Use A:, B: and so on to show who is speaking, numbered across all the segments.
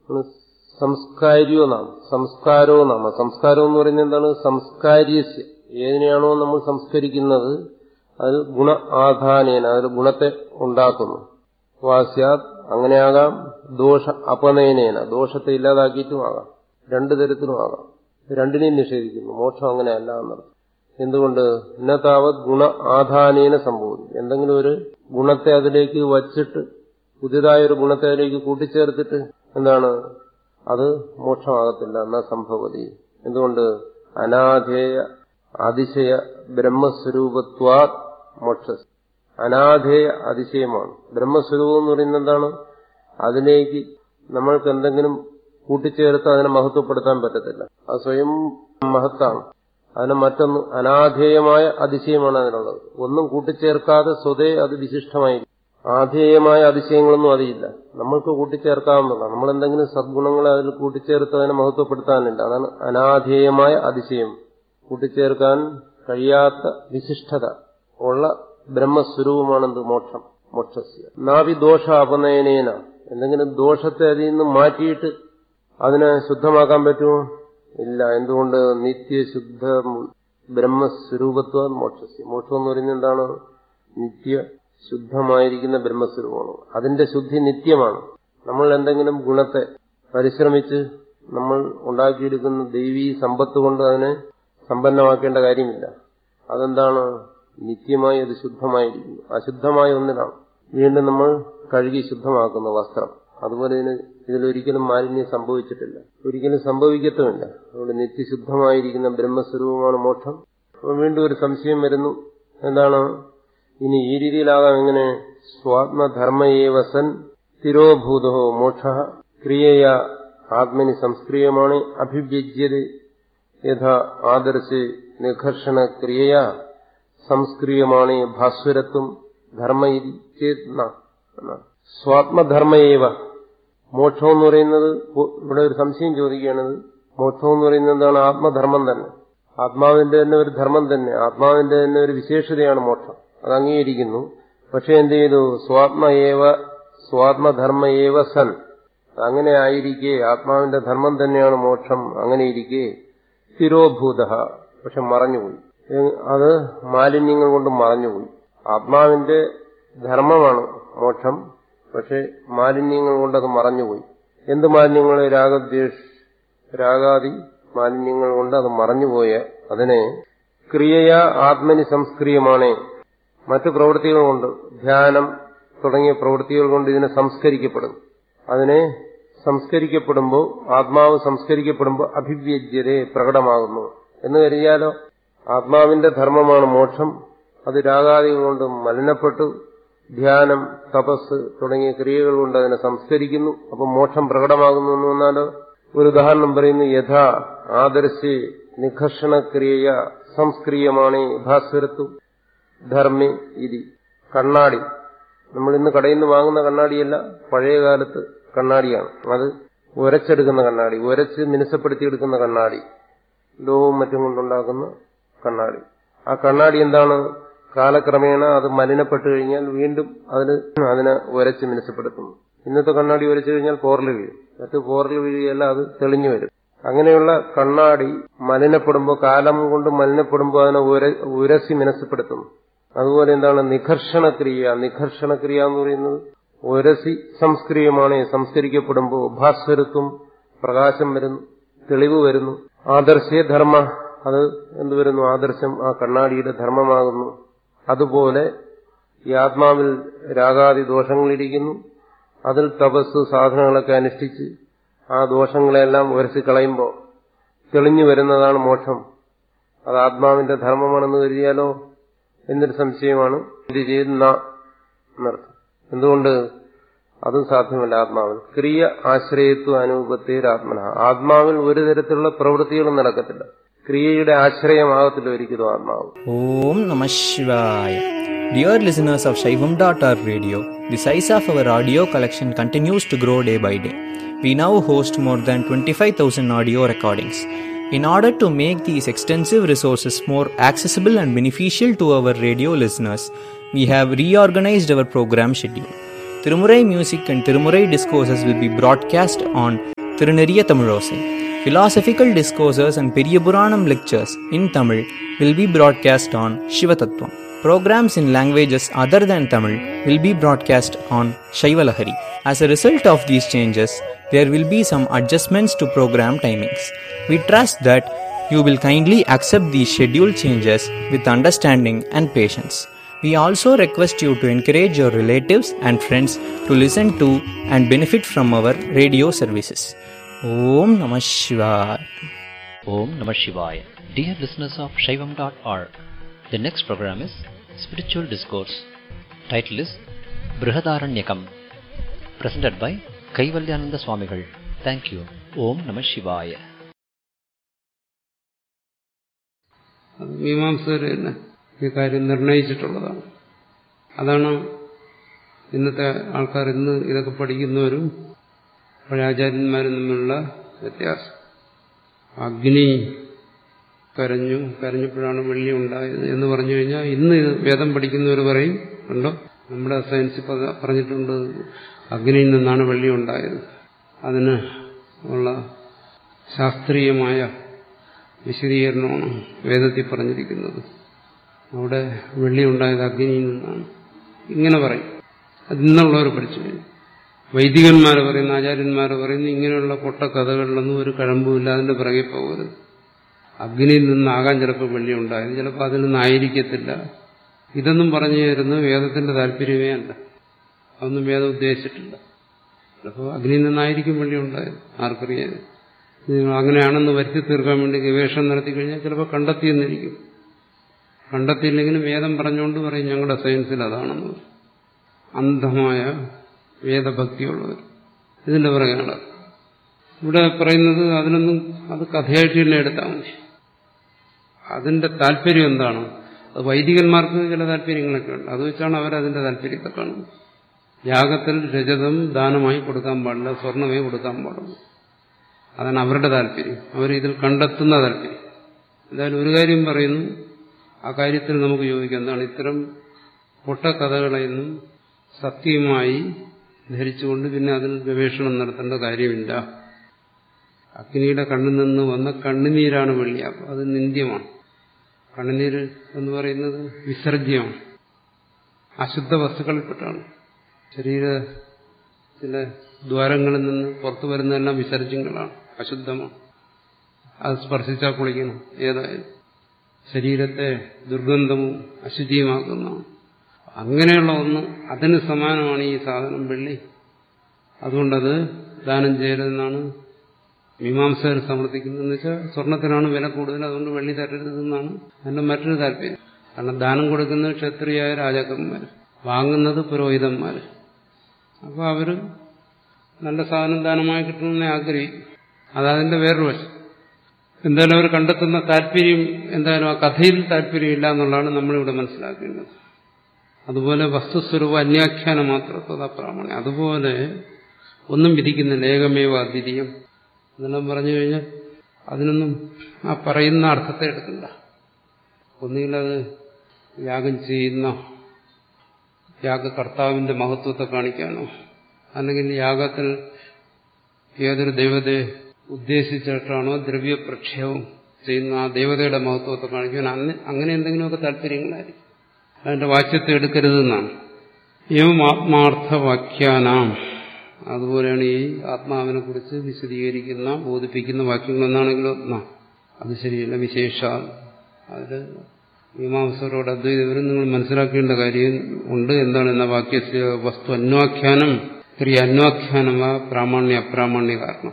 A: സംസ്കാരിയോ നാം സംസ്കാരോ നാമ സംസ്കാരം എന്ന് പറയുന്നത് എന്താണ് സംസ്കാര്യസ്യ ഏതിനെയാണോ നമ്മൾ സംസ്കരിക്കുന്നത് അത് ഗുണ ആധാനേന അതിൽ ഗുണത്തെ ഉണ്ടാക്കുന്നു വാസ്യാത് അങ്ങനെയാകാം ദോഷ അപനയനേന ദോഷത്തെ ഇല്ലാതാക്കിയിട്ടും ആകാം രണ്ടു തരത്തിലും ആകാം രണ്ടിനെയും നിഷേധിക്കുന്നു മോക്ഷം അങ്ങനെയല്ല എന്നർത്ഥം എന്തുകൊണ്ട് ഇന്നത്താവത് ഗുണ ആധാനേന സംഭവിക്കും എന്തെങ്കിലും ഒരു ഗുണത്തെ അതിലേക്ക് വച്ചിട്ട് പുതിയതായ ഒരു ഗുണത്തെ അതിലേക്ക് കൂട്ടിച്ചേർത്തിട്ട് എന്താണ് അത് മോക്ഷമാകത്തില്ല എന്ന സംഭവതി എന്തുകൊണ്ട് അനാധേയ അതിശയ ബ്രഹ്മസ്വരൂപത്വാ മോക്ഷ അനാധേയ അതിശയമാണ് ബ്രഹ്മസ്വരൂപം എന്ന് പറയുന്നത് എന്താണ് അതിലേക്ക് നമ്മൾക്ക് എന്തെങ്കിലും കൂട്ടിച്ചേർത്ത് അതിനെ മഹത്വപ്പെടുത്താൻ പറ്റത്തില്ല അത് സ്വയം മഹത്താണ് അതിന് മറ്റൊന്ന് അനാധേയമായ അതിശയമാണ് അതിനുള്ളത് ഒന്നും കൂട്ടിച്ചേർക്കാതെ സ്വതേ അത് വിശിഷ്ടമായിരിക്കും ആധേയമായ അതിശയങ്ങളൊന്നും അതിയില്ല നമ്മൾക്ക് കൂട്ടിച്ചേർക്കാവുന്നതാണ് നമ്മൾ എന്തെങ്കിലും സദ്ഗുണങ്ങളെ അതിൽ കൂട്ടിച്ചേർത്ത് അതിനെ മഹത്വപ്പെടുത്താനില്ല അതാണ് അനാധേയമായ അതിശയം കൂട്ടിച്ചേർക്കാൻ കഴിയാത്ത വിശിഷ്ടത ഉള്ള ബ്രഹ്മസ്വരൂപമാണെന്ത് മോക്ഷം മോക്ഷസ്യ നാവി ദോഷ അപനയനേന എന്തെങ്കിലും ദോഷത്തെ അതിൽ നിന്ന് മാറ്റിയിട്ട് അതിനെ ശുദ്ധമാക്കാൻ പറ്റുമോ ഇല്ല എന്തുകൊണ്ട് നിത്യശുദ്ധ ബ്രഹ്മസ്വരൂപത്വ മോക്ഷസ്യ മോക്ഷം എന്ന് പറയുന്നത് എന്താണ് നിത്യ ശുദ്ധമായിരിക്കുന്ന ബ്രഹ്മസ്വരൂപമാണ് അതിന്റെ ശുദ്ധി നിത്യമാണ് നമ്മൾ എന്തെങ്കിലും ഗുണത്തെ പരിശ്രമിച്ച് നമ്മൾ ഉണ്ടാക്കിയെടുക്കുന്ന ദൈവീ സമ്പത്ത് കൊണ്ട് അതിനെ സമ്പന്നമാക്കേണ്ട കാര്യമില്ല അതെന്താണ് നിത്യമായി അത് ശുദ്ധമായിരിക്കുന്നു അശുദ്ധമായ ഒന്നിനാണ് വീണ്ടും നമ്മൾ കഴുകി ശുദ്ധമാക്കുന്ന വസ്ത്രം അതുപോലെ ഇതിന് ഇതിലൊരിക്കലും മാലിന്യം സംഭവിച്ചിട്ടില്ല ഒരിക്കലും സംഭവിക്കത്തുമില്ല അതുകൊണ്ട് നിത്യശുദ്ധമായിരിക്കുന്ന ബ്രഹ്മസ്വരൂപമാണ് മോക്ഷം അപ്പോൾ വീണ്ടും ഒരു സംശയം വരുന്നു എന്താണ് ഇനി ഈ രീതിയിലാകാം എങ്ങനെ സ്വാത്മധർമ്മയേവ സൻ സ്ഥിരോഭൂതോ മോക്ഷ ക്രിയയ ആത്മനി സംസ്ക്രിയമാണ് അഭിവ്യജ്യത യഥാ ആദർശ് നിഘർഷണ ക്രിയയ സംസ്ക്രിയമാണ് ഭാസ്വരത്വം ധർമ്മ സ്വാത്മധർമ്മയേവ മോക്ഷം എന്ന് പറയുന്നത് ഇവിടെ ഒരു സംശയം ചോദിക്കുകയാണത് മോക്ഷം എന്ന് പറയുന്നത് എന്താണ് ആത്മധർമ്മം തന്നെ ആത്മാവിന്റെ തന്നെ ഒരു ധർമ്മം തന്നെ ആത്മാവിന്റെ തന്നെ ഒരു വിശേഷതയാണ് മോക്ഷം അത് അംഗീകരിക്കുന്നു പക്ഷെ എന്ത് ചെയ്തു സ്വാത്മയേവ സ്വാത്മധർമ്മയേവ സൻ അങ്ങനെ ആയിരിക്കെ ആത്മാവിന്റെ ധർമ്മം തന്നെയാണ് മോക്ഷം അങ്ങനെ ഇരിക്കെ സ്ഥിരോഭൂത പക്ഷെ മറഞ്ഞുപോയി അത് മാലിന്യങ്ങൾ കൊണ്ട് മറഞ്ഞുപോയി ആത്മാവിന്റെ ധർമ്മമാണ് മോക്ഷം പക്ഷെ മാലിന്യങ്ങൾ കൊണ്ടത് മറഞ്ഞുപോയി എന്ത് മാലിന്യങ്ങൾ രാഗദ്വേഷ് രാഗാദി മാലിന്യങ്ങൾ കൊണ്ട് അത് മറഞ്ഞുപോയ അതിനെ ക്രിയയ ആത്മനി സംസ്ക്രിയമാണ് മറ്റു പ്രവൃത്തികൾ കൊണ്ട് ധ്യാനം തുടങ്ങിയ പ്രവൃത്തികൾ കൊണ്ട് ഇതിനെ സംസ്കരിക്കപ്പെടും അതിനെ സംസ്കരിക്കപ്പെടുമ്പോൾ ആത്മാവ് സംസ്കരിക്കപ്പെടുമ്പോൾ അഭിവ്യജ്യതയെ പ്രകടമാകുന്നു എന്ന് കരുതിയാലോ ആത്മാവിന്റെ ധർമ്മമാണ് മോക്ഷം അത് രാഗാദികൾ കൊണ്ട് മലിനപ്പെട്ടു ധ്യാനം തപസ് തുടങ്ങിയ ക്രിയകൾ കൊണ്ട് അതിനെ സംസ്കരിക്കുന്നു അപ്പം മോക്ഷം പ്രകടമാകുന്നു എന്ന് വന്നാലോ ഒരു ഉദാഹരണം പറയുന്നു യഥാ ആദർശി നിഘർഷണ ക്രിയ സംസ്ക്രിയമാണ് ഭാസ്വരത്വം ധർമ്മി ഇതി കണ്ണാടി നമ്മൾ ഇന്ന് കടയിൽ നിന്ന് വാങ്ങുന്ന കണ്ണാടിയല്ല പഴയ കാലത്ത് കണ്ണാടിയാണ് അത് ഉരച്ചെടുക്കുന്ന കണ്ണാടി ഉരച്ച് മിനുസപ്പെടുത്തിയെടുക്കുന്ന കണ്ണാടി ലോഹവും മറ്റും കൊണ്ടുണ്ടാക്കുന്ന കണ്ണാടി ആ കണ്ണാടി എന്താണ് കാലക്രമേണ അത് മലിനപ്പെട്ടു കഴിഞ്ഞാൽ വീണ്ടും അതിന് അതിനെ ഉരച്ച് മിനുസപ്പെടുത്തുന്നു ഇന്നത്തെ കണ്ണാടി ഉരച്ചു കഴിഞ്ഞാൽ പോറൽ വീഴും മറ്റു പോറൽ വീഴുകയല്ല അത് തെളിഞ്ഞു വരും അങ്ങനെയുള്ള കണ്ണാടി മലിനപ്പെടുമ്പോൾ കാലം കൊണ്ട് മലിനപ്പെടുമ്പോൾ അതിനെ ഉരസി മിനസപ്പെടുത്തുന്നു അതുപോലെ എന്താണ് നിഘർഷണക്രിയ നിഘർഷണക്രിയ എന്ന് പറയുന്നത് ഉരസി സംസ്ക്രിയമാണ് സംസ്കരിക്കപ്പെടുമ്പോൾ ഭാസ്വരത്വം പ്രകാശം വരുന്നു തെളിവ് വരുന്നു ആദർശേ ധർമ്മ അത് എന്തുവരുന്നു ആദർശം ആ കണ്ണാടിയുടെ ധർമ്മമാകുന്നു അതുപോലെ ഈ ആത്മാവിൽ രാഗാദി ദോഷങ്ങളിരിക്കുന്നു അതിൽ തപസ് സാധനങ്ങളൊക്കെ അനുഷ്ഠിച്ച് ആ ദോഷങ്ങളെല്ലാം ഉരಸಿ കളയുമ്പോൾ തെളിഞ്ഞു വരുന്നതാണ് മോക്ഷം അത് ആത്മാവിന്റെ ധർമ്മമാണെന്ന് കരുതിയാലോ എന്നൊരു സംശയമാണ് ഇത് ചെയ്യുന്ന എന്നർത്ഥം എന്തുകൊണ്ട് അതും സാധ്യമല്ല ആത്മാവിൽ ക്രിയ ആശ്രയത്വ അനുപത്തേരാത്മന ആത്മാവിൽ ഒരു തരത്തിലുള്ള പ്രവൃത്തികളും നടക്കത്തില്ല ക്രിയയുടെ ആശ്രയമാകത്തില്ല ഒരിക്കലും ആത്മാവ്
B: Om Namah Shivaya. Dear listeners of Shaivam.org radio, the size of our audio collection continues to grow day by day. We now host more than 25,000 audio recordings. In order to make these extensive resources more accessible and beneficial to our radio listeners, we have reorganized our program schedule. Tirumurai music and Tirumurai discourses will be broadcast on Tiruneriya Tamilosai. Philosophical discourses and Periyapuranam lectures in Tamil will be broadcast on Shivatattvam. Programs in languages other than Tamil will be broadcast on Shaivalahari. As a result of these changes, there will be some adjustments to program timings. We trust that you will kindly accept these schedule changes with understanding and patience. We also request you to encourage your relatives and friends to listen to and benefit from our radio services. Om Namah Shivaya.
C: Om Namah Shivaya. Dear listeners of Shaivam.org, the next program is Spiritual Discourse. Title is Brihadaranyakam. Presented by Kaivalyananda Swamigal. Thank you. Om Namah Shivaya.
D: അത് മീമാംസകർ തന്നെ ഈ കാര്യം നിർണയിച്ചിട്ടുള്ളതാണ് അതാണ് ഇന്നത്തെ ആൾക്കാർ ഇന്ന് ഇതൊക്കെ പഠിക്കുന്നവരും പഴയ ആചാര്യന്മാരും തമ്മിലുള്ള വ്യത്യാസം അഗ്നി കരഞ്ഞു കരഞ്ഞപ്പോഴാണ് വെള്ളി ഉണ്ടായത് എന്ന് പറഞ്ഞു കഴിഞ്ഞാൽ ഇന്ന് ഇത് വേദം പഠിക്കുന്നവർ പറയും ഉണ്ടോ നമ്മുടെ സയൻസ് പറഞ്ഞിട്ടുണ്ട് അഗ്നിയിൽ നിന്നാണ് വെള്ളി ഉണ്ടായത് അതിന് ഉള്ള ശാസ്ത്രീയമായ വിശദീകരണമാണ് വേദത്തിൽ പറഞ്ഞിരിക്കുന്നത് അവിടെ വെള്ളി ഉണ്ടായത് അഗ്നിയിൽ നിന്നാണ് ഇങ്ങനെ പറയും അത് ഇന്നുള്ളവർ പഠിച്ചു കഴിഞ്ഞു വൈദികന്മാർ പറയുന്ന ആചാര്യന്മാർ പറയുന്ന ഇങ്ങനെയുള്ള പൊട്ട കഥകളിലൊന്നും ഒരു കഴമ്പുമില്ല അതിന്റെ പിറകെ പോകരുത് അഗ്നിയിൽ നിന്നാകാൻ ചിലപ്പോൾ വെള്ളി ഉണ്ടായത് ചിലപ്പോൾ അതിൽ നിന്നായിരിക്കത്തില്ല ഇതൊന്നും പറഞ്ഞു തരുന്നത് വേദത്തിന്റെ താല്പര്യമേ അല്ല അതൊന്നും വേദം ഉദ്ദേശിച്ചിട്ടില്ല ചിലപ്പോൾ അഗ്നിയിൽ നിന്നായിരിക്കും വെള്ളി ഉണ്ടായത് ആർക്കറിയാൻ നിങ്ങൾ അങ്ങനെയാണെന്ന് വരുത്തി തീർക്കാൻ വേണ്ടി ഗവേഷണം നടത്തി കഴിഞ്ഞാൽ ചിലപ്പോൾ കണ്ടെത്തിയെന്നിരിക്കും കണ്ടെത്തിയില്ലെങ്കിലും വേദം പറഞ്ഞുകൊണ്ട് പറയും ഞങ്ങളുടെ സയൻസിൽ അതാണെന്ന് അന്ധമായ വേദഭക്തിയുള്ളവർ ഇതിന്റെ പുറകെ നടക്കും ഇവിടെ പറയുന്നത് അതിനൊന്നും അത് കഥയായിട്ട് തന്നെ എടുത്താൽ മതി അതിന്റെ താല്പര്യം എന്താണ് അത് വൈദികന്മാർക്ക് ചില താല്പര്യങ്ങളൊക്കെ ഉണ്ട് അത് വെച്ചാണ് അവരതിന്റെ താല്പര്യത്തെ കാണുന്നത് യാഗത്തിൽ രജതം ദാനമായി കൊടുക്കാൻ പാടില്ല സ്വർണമേ കൊടുക്കാൻ പാടുള്ളൂ അതാണ് അവരുടെ താല്പര്യം അവർ ഇതിൽ കണ്ടെത്തുന്ന താല്പര്യം എന്തായാലും ഒരു കാര്യം പറയുന്നു ആ കാര്യത്തിൽ നമുക്ക് യോജിക്കാം എന്താണ് ഇത്തരം പൊട്ടക്കഥകളെയൊന്നും സത്യമായി ധരിച്ചുകൊണ്ട് പിന്നെ അതിൽ ഗവേഷണം നടത്തേണ്ട കാര്യമില്ല അഗ്നിയുടെ കണ്ണിൽ നിന്ന് വന്ന കണ്ണുനീരാണ് വെള്ളി അപ്പോൾ അത് നിന്ദ്യമാണ് കണ്ണുനീര് എന്ന് പറയുന്നത് വിസർജ്യമാണ് അശുദ്ധ വസ്തുക്കളിൽപ്പെട്ടാണ് ശരീരത്തിലെ ദ്വാരങ്ങളിൽ നിന്ന് പുറത്തു വരുന്നതെല്ലാം വിസർജ്യങ്ങളാണ് അശുദ്ധമാണ് അത് സ്പർശിച്ചാൽ കുളിക്കണം ഏതായാലും ശരീരത്തെ ദുർഗന്ധവും അശുചിയുമാക്കുന്നതാണ് അങ്ങനെയുള്ള ഒന്ന് അതിന് സമാനമാണ് ഈ സാധനം വെള്ളി അതുകൊണ്ടത് ദാനം ചെയ്യരുതെന്നാണ് മീമാംസകർ സമർത്ഥിക്കുന്നതെന്ന് വെച്ചാൽ സ്വർണത്തിനാണ് വില കൂടുതൽ അതുകൊണ്ട് വെള്ളി തരരുതെന്നാണ് അതിന്റെ മറ്റൊരു താല്പര്യം കാരണം ദാനം കൊടുക്കുന്നത് ക്ഷത്രിയായ രാജാക്കന്മാർ വാങ്ങുന്നത് പുരോഹിതന്മാർ അപ്പോൾ അവർ നല്ല സാധനം ദാനമായി കിട്ടണമെന്ന് ആഗ്രഹിക്കും അതതിന്റെ വേറൊരു വശം എന്തായാലും അവർ കണ്ടെത്തുന്ന താല്പര്യം എന്തായാലും ആ കഥയിൽ താല്പര്യമില്ല എന്നുള്ളതാണ് നമ്മളിവിടെ മനസ്സിലാക്കേണ്ടത് അതുപോലെ വസ്തുസ്വരൂപ അന്യാഖ്യാനം മാത്രം പ്രാമാണ്യം അതുപോലെ ഒന്നും വിധിക്കുന്നില്ല ഏകമേവ അദ്വിതീയം എന്നെല്ലാം പറഞ്ഞു കഴിഞ്ഞാൽ അതിനൊന്നും ആ പറയുന്ന അർത്ഥത്തെ എടുക്കണ്ട ഒന്നുകിൽ അത് യാഗം ചെയ്യുന്ന യാഗകർത്താവിന്റെ മഹത്വത്തെ കാണിക്കാനോ അല്ലെങ്കിൽ യാഗത്തിൽ ഏതൊരു ദൈവതയെ ഉദ്ദേശിച്ചിട്ടാണോ ദ്രവ്യപ്രക്ഷേപം ചെയ്യുന്ന ആ ദേവതയുടെ മഹത്വത്തെ കാണിക്കാൻ അന്ന് അങ്ങനെ എന്തെങ്കിലുമൊക്കെ താല്പര്യങ്ങളായിരിക്കും അതിന്റെ വാക്യത്തെ എടുക്കരുതെന്നാണ് ഏവം ആത്മാർത്ഥവാക്യാനാം അതുപോലെയാണ് ഈ ആത്മാവിനെ കുറിച്ച് വിശദീകരിക്കുന്ന ബോധിപ്പിക്കുന്ന വാക്യങ്ങളെന്നാണെങ്കിലും ഒന്നാ അത് ശരിയല്ല വിശേഷ അതിൽ മീമാംസകരോട് അദ്വൈതവരും നിങ്ങൾ മനസ്സിലാക്കേണ്ട കാര്യം ഉണ്ട് എന്താണ് എന്ന വാക്യ വസ്തു അന്വാഖ്യാനം ക്രിയ അന്വാഖ്യാനം ആ പ്രാമാണ്യ അപ്രാമാണ്യ കാരണം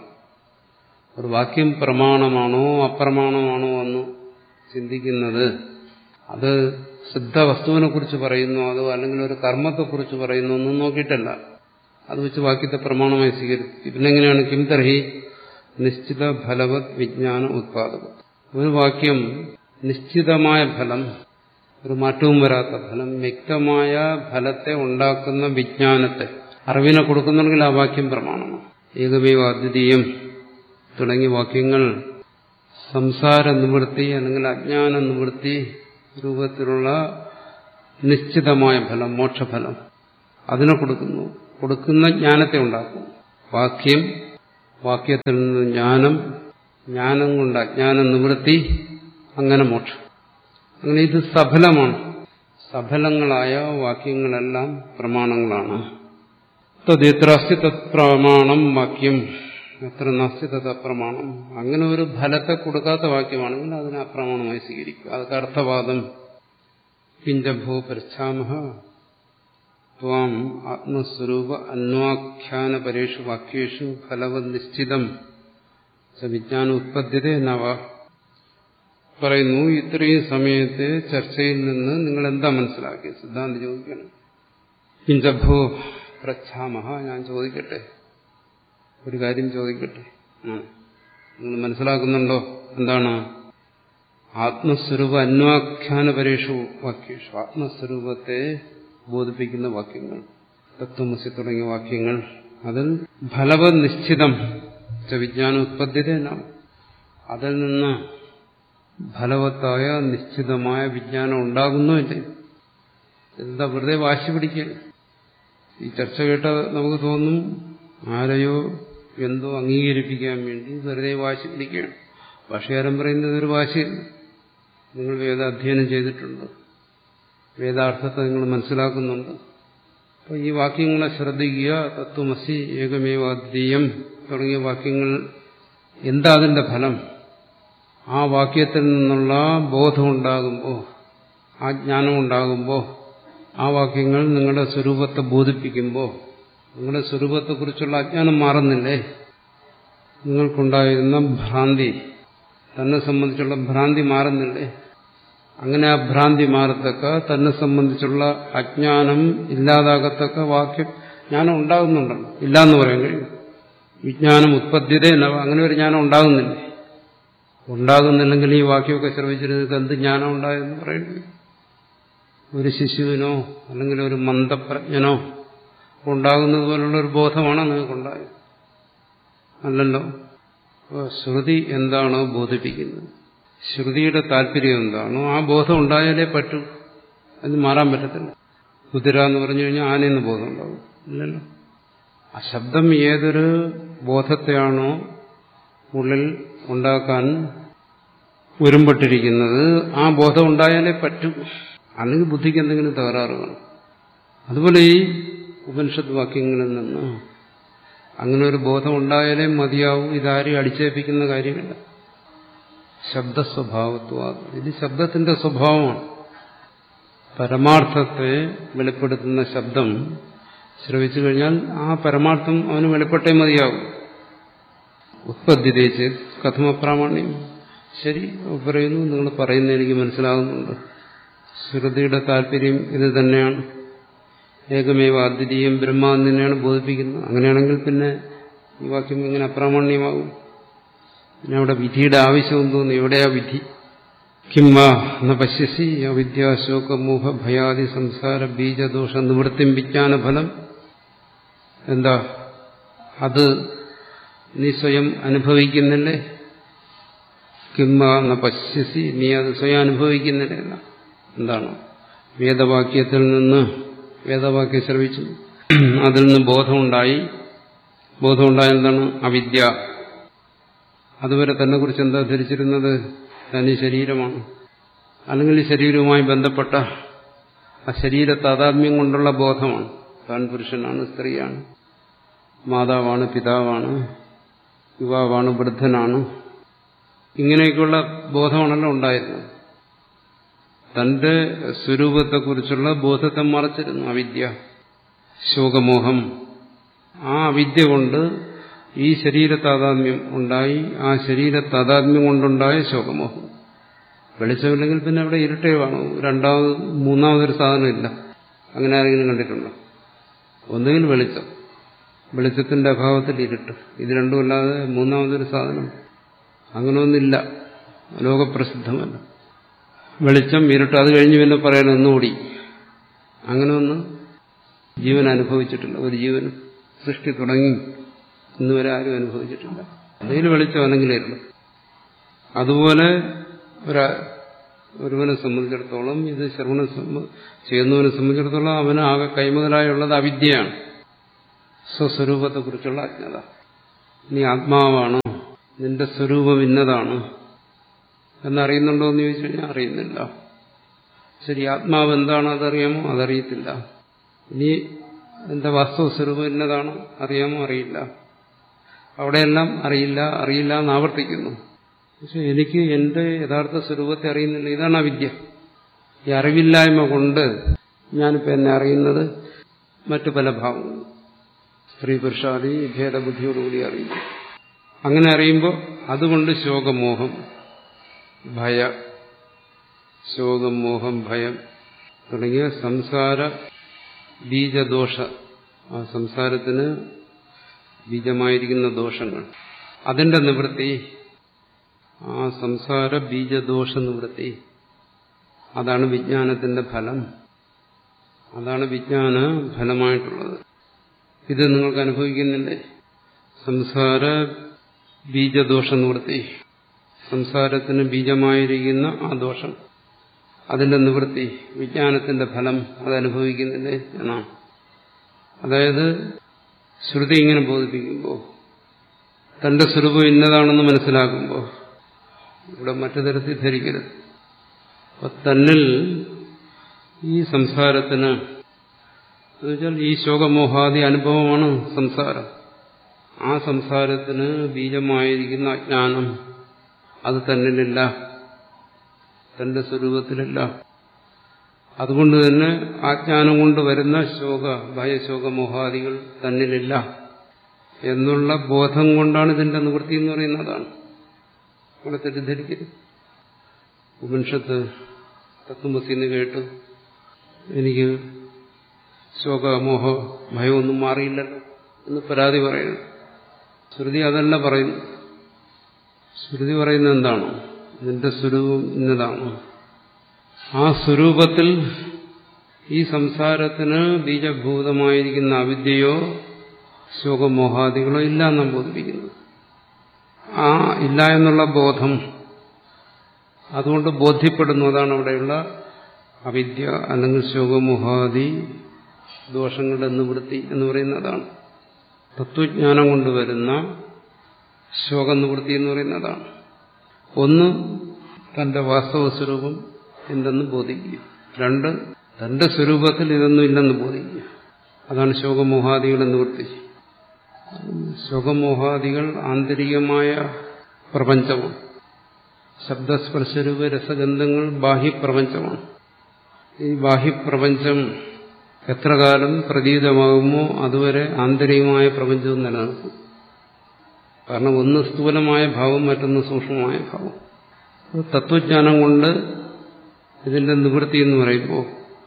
D: ഒരു വാക്യം പ്രമാണമാണോ അപ്രമാണമാണോ എന്ന് ചിന്തിക്കുന്നത് അത് സിദ്ധ വസ്തുവിനെ കുറിച്ച് പറയുന്നു അതോ അല്ലെങ്കിൽ ഒരു കർമ്മത്തെക്കുറിച്ച് പറയുന്നു ഒന്നും നോക്കിയിട്ടല്ല അത് വെച്ച് വാക്യത്തെ പ്രമാണമായി സ്വീകരിച്ചു പിന്നെങ്ങനെയാണ് കിം തർഹി നിശ്ചിത ഫലവത് വിജ്ഞാന ഉത്പാദക ഒരു വാക്യം നിശ്ചിതമായ ഫലം ഒരു മാറ്റവും വരാത്ത ഫലം വ്യക്തമായ ഫലത്തെ ഉണ്ടാക്കുന്ന വിജ്ഞാനത്തെ അറിവിനെ കൊടുക്കുന്നുണ്ടെങ്കിൽ ആ വാക്യം പ്രമാണമാണ് ഏകമേവ അദ്വിതീയം തുടങ്ങിയ വാക്യങ്ങൾ സംസാര നിവൃത്തി അല്ലെങ്കിൽ അജ്ഞാന നിവൃത്തി രൂപത്തിലുള്ള നിശ്ചിതമായ ഫലം മോക്ഷഫലം അതിനെ കൊടുക്കുന്നു കൊടുക്കുന്ന ജ്ഞാനത്തെ ഉണ്ടാക്കും വാക്യം വാക്യത്തിൽ നിന്ന് ജ്ഞാനം ജ്ഞാനം കൊണ്ട് അജ്ഞാനം നിവൃത്തി അങ്ങനെ മോക്ഷം അങ്ങനെ ഇത് സഫലമാണ് സഫലങ്ങളായ വാക്യങ്ങളെല്ലാം പ്രമാണങ്ങളാണ് തദ്യത്ര അസ്തി തത് പ്രമാണം വാക്യം എത്ര നാസ്തി തത് അപ്രമാണം അങ്ങനെ ഒരു ഫലത്തെ കൊടുക്കാത്ത വാക്യമാണെങ്കിൽ അതിനെ അപ്രമാണമായി സ്വീകരിക്കുക അതൊക്കെ അർത്ഥവാദം പിഞ്ചഭോ പരിച്ഛാമഹ ത്വാം ആത്മസ്വരൂപ അന്വാഖ്യാന പരേഷു വാക്യേഷു ഫലവത് നിശ്ചിതം വിജ്ഞാന ഉത്പദ്ധ്യത നവ പറയുന്നു ഇത്രയും സമയത്തെ ചർച്ചയിൽ നിന്ന് നിങ്ങൾ എന്താ മനസ്സിലാക്കിയത് സിദ്ധാന്തി ചോദിക്കണം പിഞ്ചഭോ പ്രച്ഛാമഹ ഞാൻ ചോദിക്കട്ടെ ഒരു കാര്യം ചോദിക്കട്ടെ നിങ്ങൾ മനസ്സിലാക്കുന്നുണ്ടോ എന്താണ് ആത്മസ്വരൂപ അന്വാഖ്യാന പരേഷു വാക്യേഷു ആത്മസ്വരൂപത്തെ ബോധിപ്പിക്കുന്ന വാക്യങ്ങൾ തത്വമസി തുടങ്ങിയ വാക്യങ്ങൾ അതിൽ ഫലവത് നിശ്ചിതം വിജ്ഞാന ഉത്പദ്ധ്യത അതിൽ നിന്ന് ഫലവത്തായ നിശ്ചിതമായ വിജ്ഞാനം ഉണ്ടാകുന്നോ ഇല്ലേ എന്താ വെറുതെ വാശി പിടിക്കുക ഈ ചർച്ച കേട്ട നമുക്ക് തോന്നും ആരെയോ എന്തോ അംഗീകരിപ്പിക്കാൻ വേണ്ടി വെറുതെ വാശി പിടിക്കുകയാണ് ഭാഷകാരൻ പറയുന്നത് ഒരു വാശിയല്ല നിങ്ങൾ വേദാധ്യയനം ചെയ്തിട്ടുണ്ട് വേദാർത്ഥത്തെ നിങ്ങൾ മനസ്സിലാക്കുന്നുണ്ട് അപ്പോൾ ഈ വാക്യങ്ങളെ ശ്രദ്ധിക്കുക തത്വമസി ഏകമേവാദ്വീയം തുടങ്ങിയ വാക്യങ്ങൾ എന്താ അതിന്റെ ഫലം ആ വാക്യത്തിൽ നിന്നുള്ള ബോധം ഉണ്ടാകുമ്പോൾ ആ ജ്ഞാനം ഉണ്ടാകുമ്പോൾ ആ വാക്യങ്ങൾ നിങ്ങളുടെ സ്വരൂപത്തെ ബോധിപ്പിക്കുമ്പോൾ നിങ്ങളുടെ സ്വരൂപത്തെക്കുറിച്ചുള്ള അജ്ഞാനം മാറുന്നില്ലേ നിങ്ങൾക്കുണ്ടായിരുന്ന ഭ്രാന്തി തന്നെ സംബന്ധിച്ചുള്ള ഭ്രാന്തി മാറുന്നില്ലേ അങ്ങനെ ആ ഭ്രാന്തി മാറത്തക്ക തന്നെ സംബന്ധിച്ചുള്ള അജ്ഞാനം ഇല്ലാതാകത്തക്ക വാക്യം ജ്ഞാനം ഉണ്ടാകുന്നുണ്ടല്ലോ ഇല്ലാന്ന് പറയാൻ കഴിയും വിജ്ഞാനം ഉത്പദ്ധ്യത അങ്ങനെ ഒരു ജ്ഞാനം ഉണ്ടാകുന്നില്ലേ ഉണ്ടാകുന്നില്ലെങ്കിൽ ഈ വാക്യമൊക്കെ ശ്രമിച്ചിരുന്നത് എന്ത് ജ്ഞാനം ഉണ്ടായെന്ന് പറയുന്നത് ഒരു ശിശുവിനോ അല്ലെങ്കിൽ ഒരു മന്ദപ്രജ്ഞനോ ഉണ്ടാകുന്നത് പോലുള്ള ഒരു ബോധമാണോ നിങ്ങൾക്കുണ്ടായത് അല്ലല്ലോ ശ്രുതി എന്താണോ ബോധിപ്പിക്കുന്നത് ശ്രുതിയുടെ താല്പര്യം എന്താണോ ആ ബോധം ഉണ്ടായാലേ പറ്റൂ അത് മാറാൻ പറ്റത്തില്ല കുതിര എന്ന് പറഞ്ഞു കഴിഞ്ഞാൽ ആനയെന്ന് ബോധം ഉണ്ടാവും ഇല്ലല്ലോ ആ ശബ്ദം ഏതൊരു ബോധത്തെയാണോ ഉള്ളിൽ ഉണ്ടാക്കാൻ ഒരുമ്പെട്ടിരിക്കുന്നത് ആ ബോധം ഉണ്ടായാലേ പറ്റൂ അല്ലെങ്കിൽ ബുദ്ധിക്ക് എന്തെങ്കിലും തകരാറ് കാണും അതുപോലെ ഈ ഉപനിഷത്ത് വാക്യങ്ങളിൽ നിന്ന് അങ്ങനെ ഒരു ബോധം ഉണ്ടായാലേ മതിയാവും ഇതാരും അടിച്ചേൽപ്പിക്കുന്ന കാര്യമില്ല ശബ്ദസ്വഭാവത്വ ഇത് ശബ്ദത്തിന്റെ സ്വഭാവമാണ് പരമാർത്ഥത്തെ വെളിപ്പെടുത്തുന്ന ശബ്ദം ശ്രവിച്ചു കഴിഞ്ഞാൽ ആ പരമാർത്ഥം അവന് വെളിപ്പെട്ടേ മതിയാവും ഉത്പദ്ധ്യതേച്ച് കഥമപ്രാമാണ്യം ശരി പറയുന്നു നിങ്ങൾ പറയുന്ന എനിക്ക് മനസ്സിലാകുന്നുണ്ട് ശ്രുതിയുടെ താല്പര്യം ഇത് തന്നെയാണ് ഏകമേവ അദ്വിതീയം ബ്രഹ്മ തന്നെയാണ് ബോധിപ്പിക്കുന്നത് അങ്ങനെയാണെങ്കിൽ പിന്നെ ഈ വാക്യം ഇങ്ങനെ അപ്രാമാണ്യമാകും പിന്നെ അവിടെ വിധിയുടെ ആവശ്യം തോന്നുന്നു എവിടെയാ വിധി കിംവ ന പശ്യസി അവിദ്യാശോകമോഹ ഭയാദി സംസാര ബീജദോഷ നിവൃത്തിം വിജ്ഞാന ഫലം എന്താ അത് നീ സ്വയം അനുഭവിക്കുന്നില്ലേ കിംവ ന പശ്യസി നീ അത് സ്വയം അനുഭവിക്കുന്നില്ലേ എന്താണ് വേദവാക്യത്തിൽ നിന്ന് വേദവാക്യം ശ്രവിച്ചു അതിൽ നിന്ന് ബോധമുണ്ടായി ബോധമുണ്ടായ എന്താണ് അവിദ്യ അതുവരെ തന്നെ കുറിച്ച് എന്താ ധരിച്ചിരുന്നത് തനി ശരീരമാണ് അല്ലെങ്കിൽ ഈ ശരീരവുമായി ബന്ധപ്പെട്ട ആ ശരീര താതാത്മ്യം കൊണ്ടുള്ള ബോധമാണ് താൻ പുരുഷനാണ് സ്ത്രീയാണ് മാതാവാണ് പിതാവാണ് യുവാവാണ് വൃദ്ധനാണ് ഇങ്ങനെയൊക്കെയുള്ള ബോധമാണല്ലോ ഉണ്ടായിരുന്നത് തന്റെ സ്വരൂപത്തെക്കുറിച്ചുള്ള ബോധത്തെ മറച്ചിരുന്നു അവിദ്യ ശോകമോഹം ആ അവിദ്യ കൊണ്ട് ഈ ശരീര താതാത്മ്യം ഉണ്ടായി ആ ശരീര താതാത്മ്യം കൊണ്ടുണ്ടായ ശോകമോഹം വെളിച്ചമില്ലെങ്കിൽ പിന്നെ അവിടെ ഇരുട്ടേ കാണൂ രണ്ടാമത് മൂന്നാമതൊരു സാധനമില്ല അങ്ങനെ ആരെങ്കിലും കണ്ടിട്ടുണ്ടോ ഒന്നുകിൽ വെളിച്ചം വെളിച്ചത്തിന്റെ അഭാവത്തിൽ ഇരുട്ട് ഇത് രണ്ടുമല്ലാതെ മൂന്നാമതൊരു സാധനം അങ്ങനെയൊന്നില്ല ലോകപ്രസിദ്ധമല്ല വെളിച്ചം ഇരുട്ട് അത് കഴിഞ്ഞ് പിന്നെ പറയാൻ ഒന്നുകൂടി അങ്ങനെ ഒന്ന് ജീവൻ അനുഭവിച്ചിട്ടില്ല ഒരു ജീവൻ സൃഷ്ടി തുടങ്ങി ഇന്നുവരെ ആരും അനുഭവിച്ചിട്ടില്ല അല്ലെങ്കിൽ വെളിച്ചം അല്ലെങ്കിൽ ഇരുള് അതുപോലെ ഒരു ഒരുവനെ സംബന്ധിച്ചിടത്തോളം ഇത് ശ്രവണം ചെയ്യുന്നവനെ സംബന്ധിച്ചിടത്തോളം അവന് ആകെ കൈമുതലായുള്ളത് അവിദ്യയാണ് സ്വസ്വരൂപത്തെക്കുറിച്ചുള്ള അജ്ഞത നീ ആത്മാവാണ് നിന്റെ സ്വരൂപം ഇന്നതാണ് എന്നറിയുന്നുണ്ടോ എന്ന് ചോദിച്ചു കഴിഞ്ഞാൽ അറിയുന്നില്ല ശരി ആത്മാവ് എന്താണ് അതറിയാമോ അതറിയത്തില്ല ഇനി എന്റെ വാസ്തവ സ്വരൂപം ഇന്നതാണ് അറിയാമോ അറിയില്ല അവിടെയെല്ലാം അറിയില്ല അറിയില്ല എന്ന് ആവർത്തിക്കുന്നു പക്ഷെ എനിക്ക് എന്റെ യഥാർത്ഥ സ്വരൂപത്തെ അറിയുന്നില്ല ഇതാണ് അവിദ്യ ഈ അറിവില്ലായ്മ കൊണ്ട് ഞാനിപ്പോൾ എന്നെ അറിയുന്നത് മറ്റു പല ഭാവങ്ങൾ സ്ത്രീ പുരുഷാദി ഭേദബുദ്ധിയോടുകൂടി അറിയുന്നു അങ്ങനെ അറിയുമ്പോൾ അതുകൊണ്ട് ശോകമോഹം ഭയ ശോകം മോഹം ഭയം തുടങ്ങിയ സംസാര ബീജദോഷ ആ സംസാരത്തിന് ബീജമായിരിക്കുന്ന ദോഷങ്ങൾ അതിന്റെ നിവൃത്തി ആ സംസാര ബീജദോഷ നിവൃത്തി അതാണ് വിജ്ഞാനത്തിന്റെ ഫലം അതാണ് വിജ്ഞാന ഫലമായിട്ടുള്ളത് ഇത് നിങ്ങൾക്ക് അനുഭവിക്കുന്നില്ലേ സംസാര ബീജദോഷ നിവൃത്തി സംസാരത്തിന് ബീജമായിരിക്കുന്ന ആ ദോഷം അതിന്റെ നിവൃത്തി വിജ്ഞാനത്തിന്റെ ഫലം അതനുഭവിക്കുന്നില്ലേ എന്നാണ് അതായത് ശ്രുതി ഇങ്ങനെ ബോധിപ്പിക്കുമ്പോൾ തന്റെ സ്വരൂപം ഇന്നതാണെന്ന് മനസ്സിലാക്കുമ്പോൾ ഇവിടെ മറ്റു തരത്തിൽ ധരിക്കരുത് അപ്പൊ തന്നിൽ ഈ സംസാരത്തിന് എന്നുവെച്ചാൽ ഈ ശോകമോഹാദി അനുഭവമാണ് സംസാരം ആ സംസാരത്തിന് ബീജമായിരിക്കുന്ന അജ്ഞാനം അത് തന്നിലില്ല തന്റെ സ്വരൂപത്തിലില്ല അതുകൊണ്ട് തന്നെ ആജ്ഞാനം കൊണ്ട് വരുന്ന ശോക ഭയശോകമോഹാദികൾ തന്നിലില്ല എന്നുള്ള ബോധം കൊണ്ടാണ് ഇതിന്റെ നിവൃത്തി എന്ന് പറയുന്നതാണ് അവിടെ തെറ്റിദ്ധരിക്കരുത് ഉപനിഷത്ത് തത്വമസിന്ന് കേട്ടു എനിക്ക് ശോകമോഹ ഭയമൊന്നും മാറിയില്ലല്ലോ എന്ന് പരാതി പറയുന്നു ശ്രുതി അതല്ല പറയുന്നു ശ്രുതി പറയുന്നത് എന്താണ് നിന്റെ സ്വരൂപം ഇന്നതാണ് ആ സ്വരൂപത്തിൽ ഈ സംസാരത്തിന് ബീജഭൂതമായിരിക്കുന്ന അവിദ്യയോ ശോകമോഹാദികളോ ഇല്ല എന്നാണ് ബോധിപ്പിക്കുന്നത് ആ ഇല്ല എന്നുള്ള ബോധം അതുകൊണ്ട് ബോധ്യപ്പെടുന്നു അതാണ് അവിടെയുള്ള അവിദ്യ അല്ലെങ്കിൽ ശോകമോഹാദി ദോഷങ്ങളുടെ നിവൃത്തി എന്ന് പറയുന്നതാണ് തത്വജ്ഞാനം കൊണ്ടുവരുന്ന ശോകനിവൃത്തി എന്ന് പറയുന്നതാണ് ഒന്ന് തന്റെ വാസ്തവ സ്വരൂപം എന്തെന്ന് ബോധിക്കുക രണ്ട് തന്റെ സ്വരൂപത്തിൽ ഇതൊന്നും ഇല്ലെന്ന് ബോധിക്കുക അതാണ് ശോകമോഹാദികളുടെ നിവൃത്തി ശോകമോഹാദികൾ ആന്തരികമായ പ്രപഞ്ചമാണ് ശബ്ദസ്പർശരൂപ രസഗന്ധങ്ങൾ ബാഹ്യപ്രപഞ്ചമാണ് ഈ ബാഹ്യപ്രപഞ്ചം എത്ര കാലം പ്രതീതമാകുമോ അതുവരെ ആന്തരികമായ പ്രപഞ്ചവും നിലനിൽക്കും കാരണം ഒന്ന് സ്ഥൂലമായ ഭാവം മറ്റൊന്ന് സൂക്ഷ്മമായ ഭാവം തത്വജ്ഞാനം കൊണ്ട് ഇതിന്റെ നിവൃത്തി എന്ന് പറയുമ്പോൾ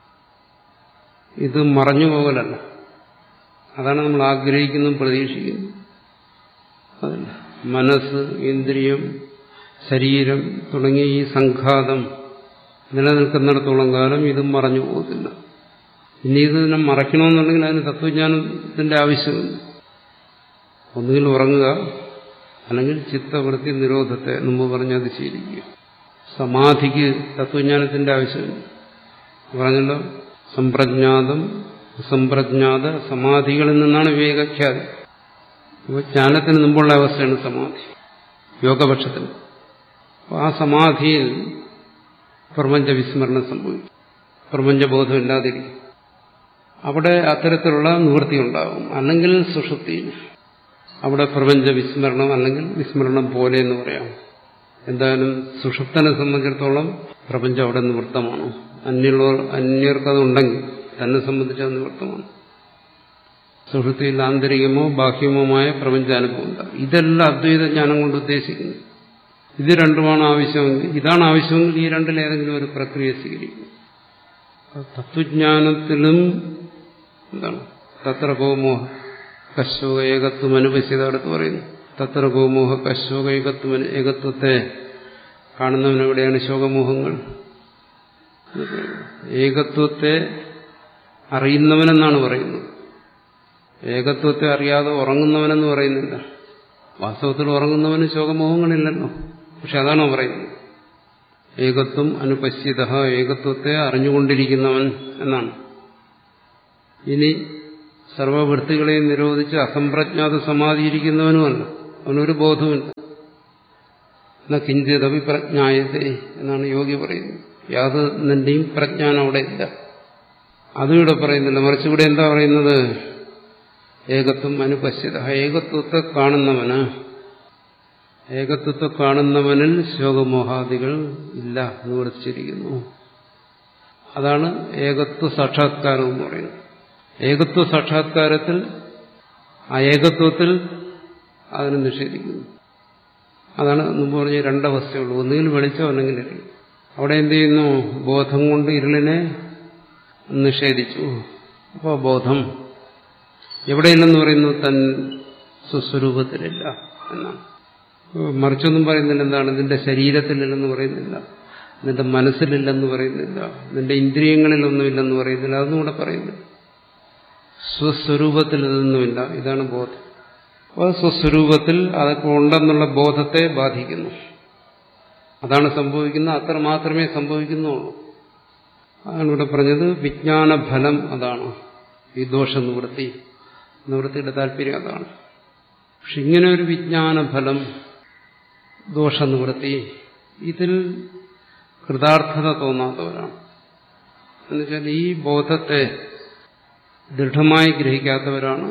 D: ഇത് മറഞ്ഞു പോകലല്ല അതാണ് നമ്മൾ ആഗ്രഹിക്കുന്നതും പ്രതീക്ഷിക്കുന്നതും അതല്ല മനസ്സ് ഇന്ദ്രിയം ശരീരം തുടങ്ങിയ ഈ സംഘാതം നിലനിൽക്കുന്നിടത്തോളം കാലം ഇതും മറഞ്ഞു പോകത്തില്ല ഇനി ഇതിനെ മറയ്ക്കണമെന്നുണ്ടെങ്കിൽ അതിന് തത്വജ്ഞാനത്തിന്റെ ആവശ്യമുണ്ട് ഒന്നുകിൽ ഉറങ്ങുക അല്ലെങ്കിൽ ചിത്തവൃത്തി നിരോധത്തെ മുമ്പ് പറഞ്ഞത് ശീലിക്കുക സമാധിക്ക് തത്വജ്ഞാനത്തിന്റെ ആവശ്യമുണ്ട് പറഞ്ഞല്ലോ സമ്പ്രജ്ഞാതം അസംപ്രജ്ഞാത സമാധികളിൽ നിന്നാണ് വിവേകഖ്യാതി അപ്പോൾ ജ്ഞാനത്തിന് മുമ്പുള്ള അവസ്ഥയാണ് സമാധി യോഗപക്ഷത്തിൽ അപ്പോൾ ആ സമാധിയിൽ പ്രപഞ്ച വിസ്മരണം സംഭവിക്കും പ്രപഞ്ചബോധം ഇല്ലാതിരിക്കും അവിടെ അത്തരത്തിലുള്ള നിവൃത്തി ഉണ്ടാകും അല്ലെങ്കിൽ സുഷുപ്തിയിൽ അവിടെ പ്രപഞ്ച വിസ്മരണം അല്ലെങ്കിൽ വിസ്മരണം പോലെ എന്ന് പറയാം എന്തായാലും സുഷുപ്തനെ സംബന്ധിച്ചിടത്തോളം പ്രപഞ്ചം അവിടെ നിവൃത്തമാണ് അന്യമുള്ളവർ അന്യർക്കതുണ്ടെങ്കിൽ തന്നെ സംബന്ധിച്ച് അത് നിവൃത്തമാണ് സുഷുപ്തിയിൽ ആന്തരികമോ ബാഹ്യമോമായ പ്രപഞ്ചാനുഭവം ഉണ്ടാകും ഇതെല്ലാം അദ്വൈത ജ്ഞാനം കൊണ്ട് ഉദ്ദേശിക്കുന്നത് ഇത് രണ്ടുമാണ് ആവശ്യമെങ്കിൽ ഇതാണ് ആവശ്യമെങ്കിൽ ഈ രണ്ടിലേതെങ്കിലും ഒരു പ്രക്രിയ സ്വീകരിക്കും തത്വജ്ഞാനത്തിലും എന്താണ് തത്ര ഗോമോഹ കശോക ഏകത്വം അനുപശ്യത അടുത്ത് പറയുന്നു തത്ര ഗോമോഹ കശോക ഏകത്വം ഏകത്വത്തെ കാണുന്നവനെവിടെയാണ് ശോകമോഹങ്ങൾ ഏകത്വത്തെ അറിയുന്നവനെന്നാണ് പറയുന്നത് ഏകത്വത്തെ അറിയാതെ ഉറങ്ങുന്നവനെന്ന് പറയുന്നില്ല വാസ്തവത്തിൽ ഉറങ്ങുന്നവന് ശോകമോഹങ്ങളില്ലല്ലോ പക്ഷെ അതാണോ പറയുന്നത് ഏകത്വം അനുപശ്യത ഏകത്വത്തെ അറിഞ്ഞുകൊണ്ടിരിക്കുന്നവൻ എന്നാണ് ഇനി സർവവൃത്തികളെയും നിരോധിച്ച് അസംപ്രജ്ഞാത സമാധിയിരിക്കുന്നവനുമല്ല അവനൊരു ബോധവുമില്ല എന്നാ കിഞ്ചിതവി പ്രജ്ഞായത്തെ എന്നാണ് യോഗി പറയുന്നത് യാതൊന്നിന്റെയും പ്രജ്ഞാനം അവിടെ ഇല്ല അതും ഇവിടെ പറയുന്നില്ല മറിച്ച് ഇവിടെ എന്താ പറയുന്നത് ഏകത്വം അനുപശ്യത ഏകത്വത്തെ കാണുന്നവന് ഏകത്വത്തെ കാണുന്നവനിൽ ശോകമോഹാദികൾ ഇല്ല എന്ന് വിളിച്ചിരിക്കുന്നു അതാണ് ഏകത്വ സാക്ഷാത്കാരം എന്ന് പറയുന്നത് ഏകത്വ സാക്ഷാത്കാരത്തിൽ ആ ഏകത്വത്തിൽ അതിനെ നിഷേധിക്കുന്നു അതാണ് മുമ്പ് പറഞ്ഞ രണ്ടവസ്ഥയുള്ളൂ ഒന്നുകിൽ വെളിച്ചം അല്ലെങ്കിൽ ഇരുൾ അവിടെ എന്ത് ചെയ്യുന്നു ബോധം കൊണ്ട് ഇരുളിനെ നിഷേധിച്ചു അപ്പോൾ ബോധം എവിടെയില്ലെന്ന് പറയുന്നു തൻ സ്വസ്വരൂപത്തിലില്ല എന്നാണ് മറിച്ചൊന്നും പറയുന്നില്ല എന്താണ് നിന്റെ ശരീരത്തിലില്ലെന്ന് പറയുന്നില്ല നിന്റെ മനസ്സിലില്ലെന്ന് പറയുന്നില്ല നിന്റെ ഇന്ദ്രിയങ്ങളിലൊന്നുമില്ലെന്ന് പറയുന്നില്ല അതൊന്നും ഇവിടെ പറയുന്നില്ല സ്വസ്വരൂപത്തിൽ ഇതൊന്നുമില്ല ഇതാണ് ബോധം അപ്പോൾ സ്വസ്വരൂപത്തിൽ അതൊക്കെ ഉണ്ടെന്നുള്ള ബോധത്തെ ബാധിക്കുന്നു അതാണ് സംഭവിക്കുന്നത് അത്ര മാത്രമേ സംഭവിക്കുന്നുള്ളൂ അതാണ് ഇവിടെ പറഞ്ഞത് വിജ്ഞാനഫലം അതാണ് ഈ ദോഷ നിവൃത്തി നിവൃത്തിയുടെ താല്പര്യം അതാണ് പക്ഷെ ഇങ്ങനെ ഒരു വിജ്ഞാനഫലം ദോഷനിവൃത്തി ഇതിൽ കൃതാർത്ഥത തോന്നാത്തവരാണ് എന്നുവെച്ചാൽ ഈ ബോധത്തെ ദൃഢമായി ഗ്രഹിക്കാത്തവരാണ്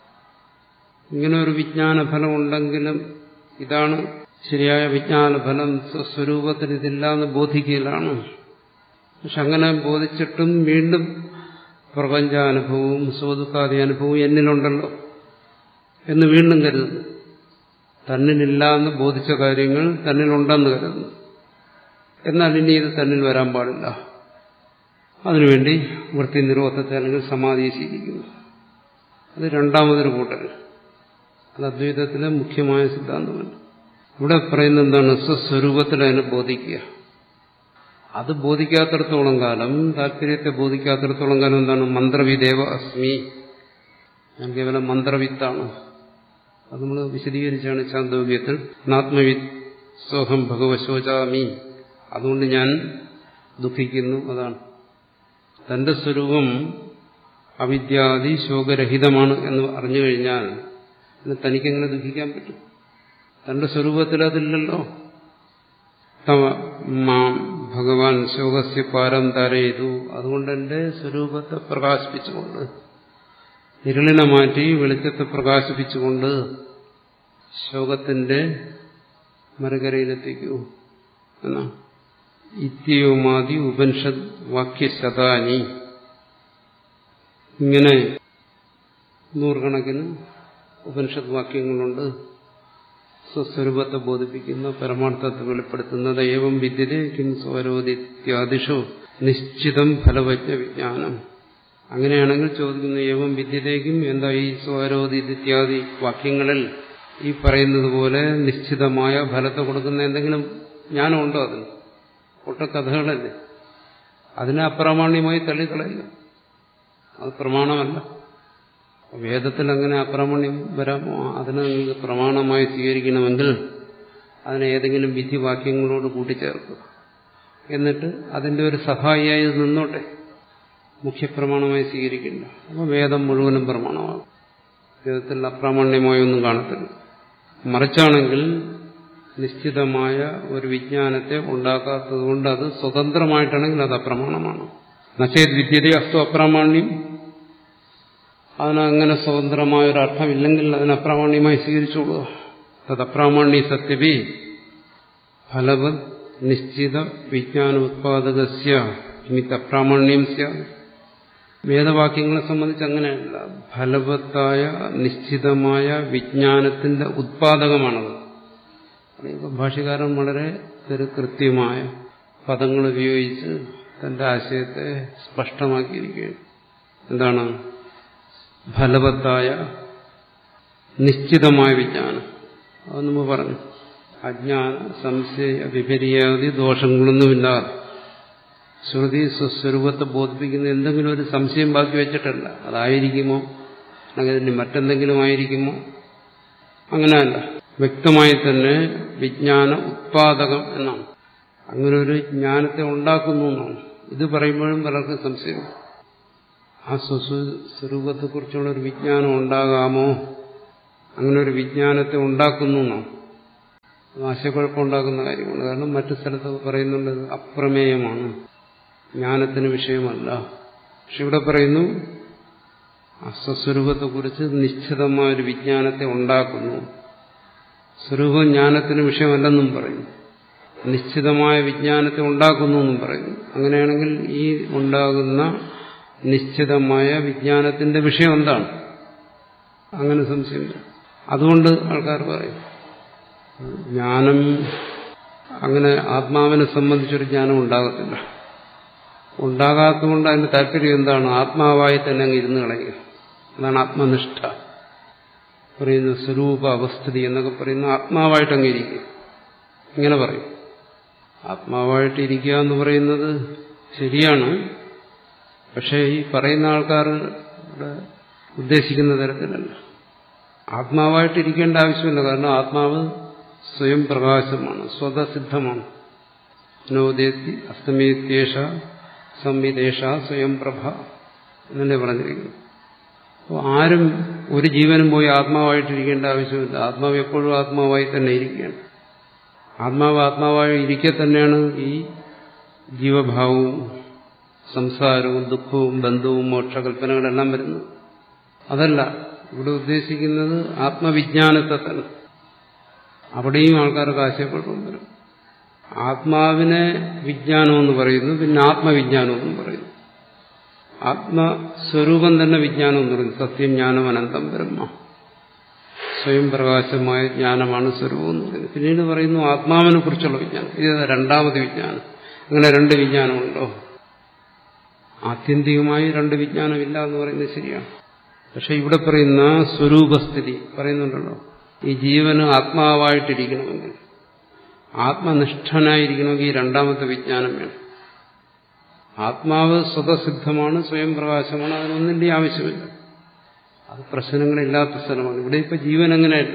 D: ഇങ്ങനെ ഒരു വിജ്ഞാനഫലം ഉണ്ടെങ്കിലും ഇതാണ് ശരിയായ വിജ്ഞാനഫലം സ്വസ്വരൂപത്തിൽ ഇതില്ല എന്ന് ബോധിക്കലാണ് പക്ഷെ അങ്ങനെ ബോധിച്ചിട്ടും വീണ്ടും പ്രപഞ്ചാനുഭവവും സ്വതുക്കാതി അനുഭവവും എന്നിലുണ്ടല്ലോ എന്ന് വീണ്ടും കരുതുന്നു തന്നിലില്ല എന്ന് ബോധിച്ച കാര്യങ്ങൾ തന്നിലുണ്ടെന്ന് കരുതുന്നു എന്നാൽ ഇനി ഇത് തന്നിൽ വരാൻ പാടില്ല അതിനുവേണ്ടി വൃത്തി നിരോധത്തെ അല്ലെങ്കിൽ സമാധിയെ ശീലിക്കുന്നു അത് രണ്ടാമതൊരു കൂട്ടൽ അത് അദ്വൈതത്തിലെ മുഖ്യമായ സിദ്ധാന്തമല്ല ഇവിടെ പറയുന്നത് എന്താണ് സ്വസ്വരൂപത്തിൽ അതിനെ ബോധിക്കുക അത് ബോധിക്കാത്തിടത്തോളം കാലം താല്പര്യത്തെ ബോധിക്കാത്തിടത്തോളം കാലം എന്താണ് മന്ത്രവിദേവ അസ്മി ഞാൻ കേവലം മന്ത്രവിത്താണ് അത് നമ്മൾ വിശദീകരിച്ചാണ് ചാന്തോഗ്യത്തിൽ നാത്മവിത്ത് സോഹം ഭഗവശോചാമി അതുകൊണ്ട് ഞാൻ ദുഃഖിക്കുന്നു അതാണ് തന്റെ സ്വരൂപം അവിദ്യാദി ശോകരഹിതമാണ് എന്ന് അറിഞ്ഞു കഴിഞ്ഞാൽ പിന്നെ തനിക്കെങ്ങനെ ദുഃഖിക്കാൻ പറ്റും തന്റെ സ്വരൂപത്തിൽ അതില്ലല്ലോ തവ മാം ഭഗവാൻ ശോകസ്യ പാരം തരയതു അതുകൊണ്ട് എന്റെ സ്വരൂപത്തെ പ്രകാശിപ്പിച്ചുകൊണ്ട് ഇരുളിനെ മാറ്റി വെളിച്ചത്തെ പ്രകാശിപ്പിച്ചുകൊണ്ട് ശോകത്തിന്റെ മറുകരയിലെത്തിക്കൂ എന്നാ ഇത്യവുമാതി ഉപനിഷത് വാക്യശതാനി ഇങ്ങനെ നൂറുകണക്കിന് ഉപനിഷത് വാക്യങ്ങളുണ്ട് സ്വസ്വരൂപത്തെ ബോധിപ്പിക്കുന്ന പരമാർത്ഥത്തെ വെളിപ്പെടുത്തുന്നത് ഏവം വിദ്യതേ കിം സ്വരോദിത്യാദിഷു നിശ്ചിതം ഫലവജ്ഞ വിജ്ഞാനം അങ്ങനെയാണെങ്കിൽ ചോദിക്കുന്നു ഏവം വിദ്യതേക്കും എന്താ ഈ സ്വരോദിത്യാദി വാക്യങ്ങളിൽ ഈ പറയുന്നത് പോലെ നിശ്ചിതമായ ഫലത്തെ കൊടുക്കുന്ന എന്തെങ്കിലും ജ്ഞാനമുണ്ടോ അതിന് ഒട്ട കഥകളല്ലേ അതിനെ അപ്രാമാണ്യമായി തള്ളിക്കളയില്ല അത് പ്രമാണമല്ല വേദത്തിൽ അങ്ങനെ അപ്രാമാണ്യം വരാമോ അതിനെ നിങ്ങൾക്ക് പ്രമാണമായി സ്വീകരിക്കണമെങ്കിൽ അതിനെ ഏതെങ്കിലും വിധിവാക്യങ്ങളോട് കൂട്ടിച്ചേർക്കുക എന്നിട്ട് അതിന്റെ ഒരു സഹായിയായി ഇത് നിന്നോട്ടെ മുഖ്യപ്രമാണമായി സ്വീകരിക്കില്ല അപ്പോൾ വേദം മുഴുവനും പ്രമാണമാകും വേദത്തിൽ അപ്രാമാണ്യമായി ഒന്നും കാണത്തില്ല മറിച്ചാണെങ്കിൽ നിശ്ചിതമായ ഒരു വിജ്ഞാനത്തെ ഉണ്ടാക്കാത്തത് കൊണ്ട് അത് സ്വതന്ത്രമായിട്ടാണെങ്കിൽ അത് അപ്രമാണമാണ് നശേത് വിദ്യതയെ അസ്തു അപ്രാമാണ്യം അതിനങ്ങനെ സ്വതന്ത്രമായ ഒരു അർത്ഥമില്ലെങ്കിൽ അതിന് അപ്രാമാണ്യമായി സ്വീകരിച്ചോളുക തത് അപ്രാമാണ്യ സത്യവി ഫലവത് നിശ്ചിത വിജ്ഞാന ഉത്പാദകസ്യ നിമിത്ത അപ്രാമാണ്യം സ്യ വേദവാക്യങ്ങളെ സംബന്ധിച്ച് അങ്ങനെയല്ല ഫലവത്തായ നിശ്ചിതമായ വിജ്ഞാനത്തിന്റെ ഉത്പാദകമാണത് ഭാഷകാരൻ വളരെ കൃത്യമായ പദങ്ങൾ ഉപയോഗിച്ച് തന്റെ ആശയത്തെ സ്പഷ്ടമാക്കിയിരിക്കുകയാണ് എന്താണ് ഫലവത്തായ നിശ്ചിതമായ വിജ്ഞാനം അത് നമ്മൾ പറഞ്ഞു അജ്ഞാന സംശയ വിപര്യാദി ദോഷങ്ങളൊന്നുമില്ലാതെ ശ്രുതി സ്വസ്വരൂപത്തെ ബോധിപ്പിക്കുന്ന എന്തെങ്കിലും ഒരു സംശയം ബാക്കി വെച്ചിട്ടല്ല അതായിരിക്കുമോ അല്ലെങ്കിൽ മറ്റെന്തെങ്കിലും ആയിരിക്കുമോ അങ്ങനെയല്ല വ്യക്തമായി തന്നെ വിജ്ഞാന ഉത്പാദകം എന്നാണ് അങ്ങനെ ഒരു ജ്ഞാനത്തെ ഉണ്ടാക്കുന്നു എന്നാണ് ഇത് പറയുമ്പോഴും പലർക്കും സംശയം ആ സ്വസ്വരൂപത്തെക്കുറിച്ചുള്ള ഒരു വിജ്ഞാനം ഉണ്ടാകാമോ അങ്ങനെ ഒരു വിജ്ഞാനത്തെ ഉണ്ടാക്കുന്നു എന്നാണ് ആശയക്കുഴപ്പമുണ്ടാക്കുന്ന കാര്യമാണ് കാരണം മറ്റു സ്ഥലത്ത് പറയുന്നുണ്ട് ഇത് അപ്രമേയമാണ് ജ്ഞാനത്തിന് വിഷയമല്ല പക്ഷെ ഇവിടെ പറയുന്നു അസ്വസ്വരൂപത്തെക്കുറിച്ച് നിശ്ചിതമായ ഒരു വിജ്ഞാനത്തെ ഉണ്ടാക്കുന്നു സ്വരൂപം ജ്ഞാനത്തിന് വിഷയമല്ലെന്നും പറയുന്നു നിശ്ചിതമായ വിജ്ഞാനത്തെ ഉണ്ടാക്കുന്നു എന്നും പറയുന്നു അങ്ങനെയാണെങ്കിൽ ഈ ഉണ്ടാകുന്ന നിശ്ചിതമായ വിജ്ഞാനത്തിന്റെ വിഷയം എന്താണ് അങ്ങനെ സംശയമില്ല അതുകൊണ്ട് ആൾക്കാർ പറയും ജ്ഞാനം അങ്ങനെ ആത്മാവിനെ സംബന്ധിച്ചൊരു ജ്ഞാനം ഉണ്ടാകത്തില്ല ഉണ്ടാകാത്തതുകൊണ്ട് അതിന്റെ താല്പര്യം എന്താണ് ആത്മാവായി തന്നെ അങ്ങ് ഇരുന്ന് കളയുക അതാണ് ആത്മനിഷ്ഠ പറയുന്ന സ്വരൂപ അവസ്ഥിതി എന്നൊക്കെ പറയുന്ന ആത്മാവായിട്ട് അങ്ങ് ഇരിക്കുക ഇങ്ങനെ പറയും ആത്മാവായിട്ട് ഇരിക്കുക എന്ന് പറയുന്നത് ശരിയാണ് പക്ഷേ ഈ പറയുന്ന ആൾക്കാർ ഇവിടെ ഉദ്ദേശിക്കുന്ന തരത്തിലല്ല ആത്മാവായിട്ട് ഇരിക്കേണ്ട ആവശ്യമില്ല കാരണം ആത്മാവ് സ്വയം പ്രകാശമാണ് സ്വതസിദ്ധമാണ് നോദേത്തി അസ്തമേത്യേഷ സംവിദേശ സ്വയം പ്രഭ എന്നല്ലേ പറഞ്ഞിരിക്കുന്നു അപ്പോൾ ആരും ഒരു ജീവനും പോയി ആത്മാവായിട്ടിരിക്കേണ്ട ആവശ്യമില്ല ആത്മാവ് എപ്പോഴും ആത്മാവായി തന്നെ ഇരിക്കുകയാണ് ആത്മാവ് ആത്മാവായി ഇരിക്കെ തന്നെയാണ് ഈ ജീവഭാവവും സംസാരവും ദുഃഖവും ബന്ധവും മോക്ഷകൽപ്പനകളെല്ലാം വരുന്നത് അതല്ല ഇവിടെ ഉദ്ദേശിക്കുന്നത് ആത്മവിജ്ഞാനത്തെ തന്നെ അവിടെയും ആൾക്കാർക്ക് ആശയക്കുഴപ്പം വരും ആത്മാവിനെ വിജ്ഞാനമെന്ന് പറയുന്നു പിന്നെ ആത്മവിജ്ഞാനമെന്നും പറയുന്നു ആത്മസ്വരൂപം തന്നെ വിജ്ഞാനം എന്ന് പറയുന്നു സത്യം ജ്ഞാനം അനന്തം ബ്രഹ്മ സ്വയം പ്രകാശമായ ജ്ഞാനമാണ് സ്വരൂപം എന്ന് പറയുന്നത് പിന്നീട് പറയുന്നു ആത്മാവിനെ കുറിച്ചുള്ള വിജ്ഞാനം ഇത് രണ്ടാമത് വിജ്ഞാനം അങ്ങനെ രണ്ട് വിജ്ഞാനമുണ്ടോ ആത്യന്തികമായി രണ്ട് വിജ്ഞാനമില്ല എന്ന് പറയുന്നത് ശരിയാണ് പക്ഷെ ഇവിടെ പറയുന്ന സ്വരൂപസ്ഥിതി പറയുന്നുണ്ടല്ലോ ഈ ജീവന് ആത്മാവായിട്ടിരിക്കണമെങ്കിൽ ആത്മനിഷ്ഠനായിരിക്കണമെങ്കിൽ ഈ രണ്ടാമത്തെ വിജ്ഞാനം വേണം ആത്മാവ് സ്വതസിദ്ധമാണ് സ്വയം പ്രകാശമാണ് അതിനൊന്നിന്റെ ആവശ്യമില്ല അത് പ്രശ്നങ്ങളില്ലാത്ത സ്ഥലമാണ് ഇവിടെ ഇപ്പൊ ജീവൻ അങ്ങനെയല്ല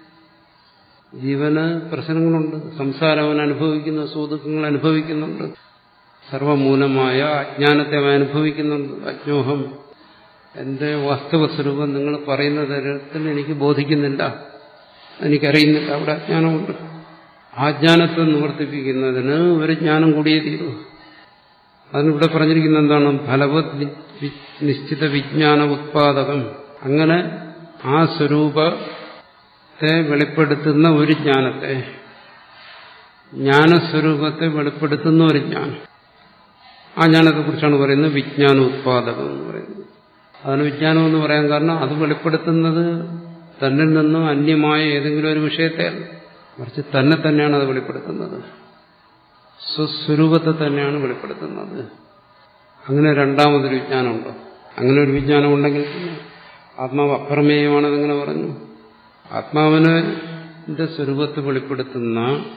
D: ജീവന് പ്രശ്നങ്ങളുണ്ട് സംസാരം അവൻ അനുഭവിക്കുന്ന സുദുഃഖങ്ങൾ അനുഭവിക്കുന്നുണ്ട് സർവമൂലമായ അജ്ഞാനത്തെ അവൻ അനുഭവിക്കുന്നുണ്ട് അജ്ഞോഹം എന്റെ വാസ്തവ സ്വരൂപം നിങ്ങൾ പറയുന്ന തരത്തിൽ എനിക്ക് ബോധിക്കുന്നില്ല എനിക്കറിയുന്നില്ല അവിടെ അജ്ഞാനമുണ്ട് ആ ജ്ഞാനത്തെ നിവർത്തിപ്പിക്കുന്നതിന് ഒരു ജ്ഞാനം കൂടിയേ തീരൂ അതിനിവിടെ പറഞ്ഞിരിക്കുന്ന എന്താണ് ഫലവത് നിശ്ചിത വിജ്ഞാന ഉത്പാദകം അങ്ങനെ ആ സ്വരൂപത്തെ വെളിപ്പെടുത്തുന്ന ഒരു ജ്ഞാനത്തെ ജ്ഞാനസ്വരൂപത്തെ വെളിപ്പെടുത്തുന്ന ഒരു ജ്ഞാനം ആ ജ്ഞാനത്തെക്കുറിച്ചാണ് പറയുന്നത് വിജ്ഞാന ഉത്പാദകം എന്ന് പറയുന്നത് അതിന് വിജ്ഞാനം എന്ന് പറയാൻ കാരണം അത് വെളിപ്പെടുത്തുന്നത് തന്നിൽ നിന്നും അന്യമായ ഏതെങ്കിലും ഒരു വിഷയത്തെയല്ല മറിച്ച് തന്നെ തന്നെയാണ് അത് വെളിപ്പെടുത്തുന്നത് സ്വസ്വരൂപത്തെ തന്നെയാണ് വെളിപ്പെടുത്തുന്നത് അങ്ങനെ രണ്ടാമതൊരു വിജ്ഞാനമുണ്ടോ അങ്ങനെ ഒരു വിജ്ഞാനം ഉണ്ടെങ്കിൽ ആത്മാവ് അപ്രമേയമാണെന്നിങ്ങനെ പറഞ്ഞു ആത്മാവിനെ സ്വരൂപത്തെ വെളിപ്പെടുത്തുന്ന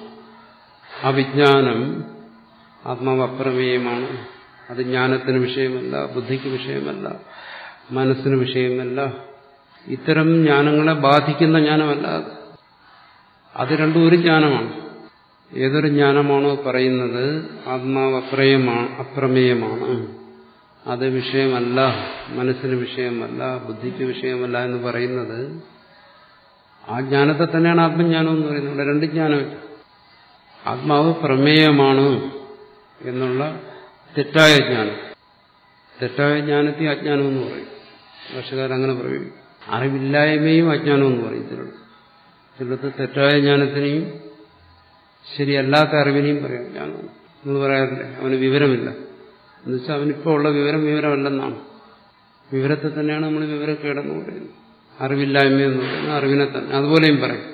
D: ആ വിജ്ഞാനം ആത്മാവ് അപ്രമേയമാണ് അത് ജ്ഞാനത്തിന് വിഷയമല്ല ബുദ്ധിക്ക് വിഷയമല്ല മനസ്സിന് വിഷയമല്ല ഇത്തരം ജ്ഞാനങ്ങളെ ബാധിക്കുന്ന ജ്ഞാനമല്ല അത് അത് രണ്ടും ഒരു ജ്ഞാനമാണ് ഏതൊരു ജ്ഞാനമാണോ പറയുന്നത് ആത്മാവ് അപ്രയമാണ് അപ്രമേയമാണ് അത് വിഷയമല്ല മനസ്സിന് വിഷയമല്ല ബുദ്ധിക്ക് വിഷയമല്ല എന്ന് പറയുന്നത് ആ ജ്ഞാനത്തെ തന്നെയാണ് ആത്മജ്ഞാനം എന്ന് പറയുന്നത് ഇവിടെ രണ്ട് ജ്ഞാനമില്ല ആത്മാവ് പ്രമേയമാണ് എന്നുള്ള തെറ്റായ ജ്ഞാനം തെറ്റായ ജ്ഞാനത്തെ അജ്ഞാനം എന്ന് പറയും ഭാഷകാരങ്ങനെ പറയും അറിവില്ലായ്മയും അജ്ഞാനം എന്ന് പറയും ചിലടത്ത് ചിലടത്ത് തെറ്റായ ജ്ഞാനത്തിനെയും ശരിയല്ലാത്ത അറിവിനെയും പറയാം ജ്ഞാനം നിങ്ങൾ പറയാറില്ലേ അവന് വിവരമില്ല എന്നുവെച്ചാൽ അവനിപ്പോൾ ഉള്ള വിവരം വിവരമല്ലെന്നാണ് വിവരത്തെ തന്നെയാണ് നമ്മൾ വിവരക്കേടെന്ന് പറയുന്നത് അറിവില്ലായ്മ എന്ന് പറയുന്നത് അറിവിനെ തന്നെ അതുപോലെയും പറയും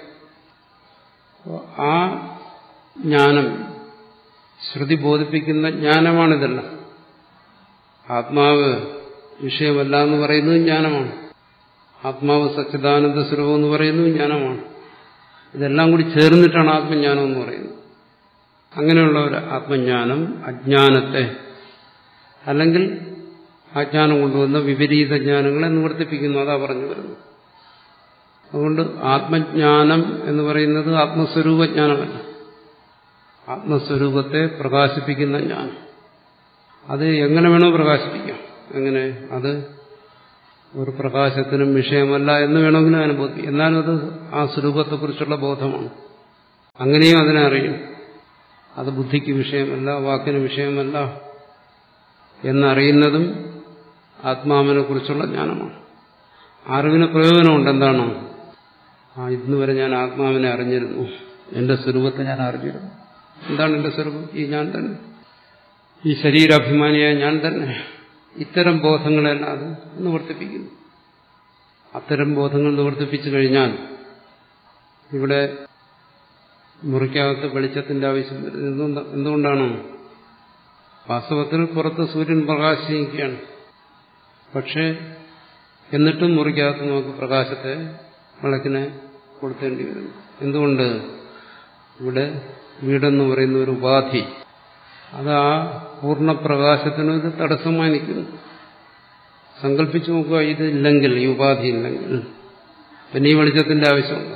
D: ആ ജ്ഞാനം ശ്രുതി ബോധിപ്പിക്കുന്ന ജ്ഞാനമാണിതല്ല ആത്മാവ് വിഷയമല്ല എന്ന് പറയുന്നത് ജ്ഞാനമാണ് ആത്മാവ് സച്ചിദാനന്ദ സ്വരൂപം എന്ന് പറയുന്നത് ജ്ഞാനമാണ് ഇതെല്ലാം കൂടി ചേർന്നിട്ടാണ് ആത്മജ്ഞാനം എന്ന് പറയുന്നത് അങ്ങനെയുള്ള ഒരു ആത്മജ്ഞാനം അജ്ഞാനത്തെ അല്ലെങ്കിൽ അജ്ഞാനം കൊണ്ടുവന്ന വിപരീത ജ്ഞാനങ്ങളെ നിവർത്തിപ്പിക്കുന്നു അതാ പറഞ്ഞു വരുന്നത് അതുകൊണ്ട് ആത്മജ്ഞാനം എന്ന് പറയുന്നത് ആത്മസ്വരൂപജ്ഞാനമല്ല ആത്മസ്വരൂപത്തെ പ്രകാശിപ്പിക്കുന്ന ജ്ഞാനം അത് എങ്ങനെ വേണോ പ്രകാശിപ്പിക്കാം എങ്ങനെ അത് ഒരു പ്രകാശത്തിനും വിഷയമല്ല എന്ന് വേണമെങ്കിലും അനുഭൂതി എന്നാലും അത് ആ സ്വരൂപത്തെക്കുറിച്ചുള്ള ബോധമാണ് അങ്ങനെയും അതിനെ അറിയും അത് ബുദ്ധിക്ക് വിഷയമല്ല വാക്കിന് വിഷയമല്ല എന്നറിയുന്നതും ആത്മാവിനെ കുറിച്ചുള്ള ജ്ഞാനമാണ് അറിവിന് പ്രയോജനമുണ്ട് എന്താണ് ആ ഇന്ന് വരെ ഞാൻ ആത്മാവിനെ അറിഞ്ഞിരുന്നു എന്റെ സ്വരൂപത്തെ ഞാൻ അറിഞ്ഞിരുന്നു എന്താണ് എന്റെ സ്വരൂപം ഈ ഞാൻ തന്നെ ഈ ശരീരാഭിമാനിയായ ഞാൻ തന്നെ ഇത്തരം ബോധങ്ങളെല്ലാം അത് നിവർത്തിപ്പിക്കുന്നു അത്തരം ബോധങ്ങൾ നിവർത്തിപ്പിച്ചു കഴിഞ്ഞാൽ ഇവിടെ മുറിക്കകത്ത് വെളിച്ചത്തിന്റെ ആവശ്യം വരുന്നത് എന്തുകൊണ്ടാണ് വാസ്തവത്തിൽ പുറത്ത് സൂര്യൻ പ്രകാശിക്കുകയാണ് പക്ഷേ എന്നിട്ടും മുറിക്കകത്ത് നമുക്ക് പ്രകാശത്തെ വിളക്കിനെ കൊടുത്തേണ്ടി വരുന്നു എന്തുകൊണ്ട് ഇവിടെ വീടെന്ന് പറയുന്ന ഒരു ഉപാധി അത് ആ പൂർണ്ണപ്രകാശത്തിന് ഒരു തടസ്സമായി നിൽക്കുന്നു സങ്കല്പിച്ചു നോക്കുക ഇതില്ലെങ്കിൽ ഈ ഉപാധി ഇല്ലെങ്കിൽ പിന്നെ ഈ വെളിച്ചത്തിന്റെ ആവശ്യമുണ്ട്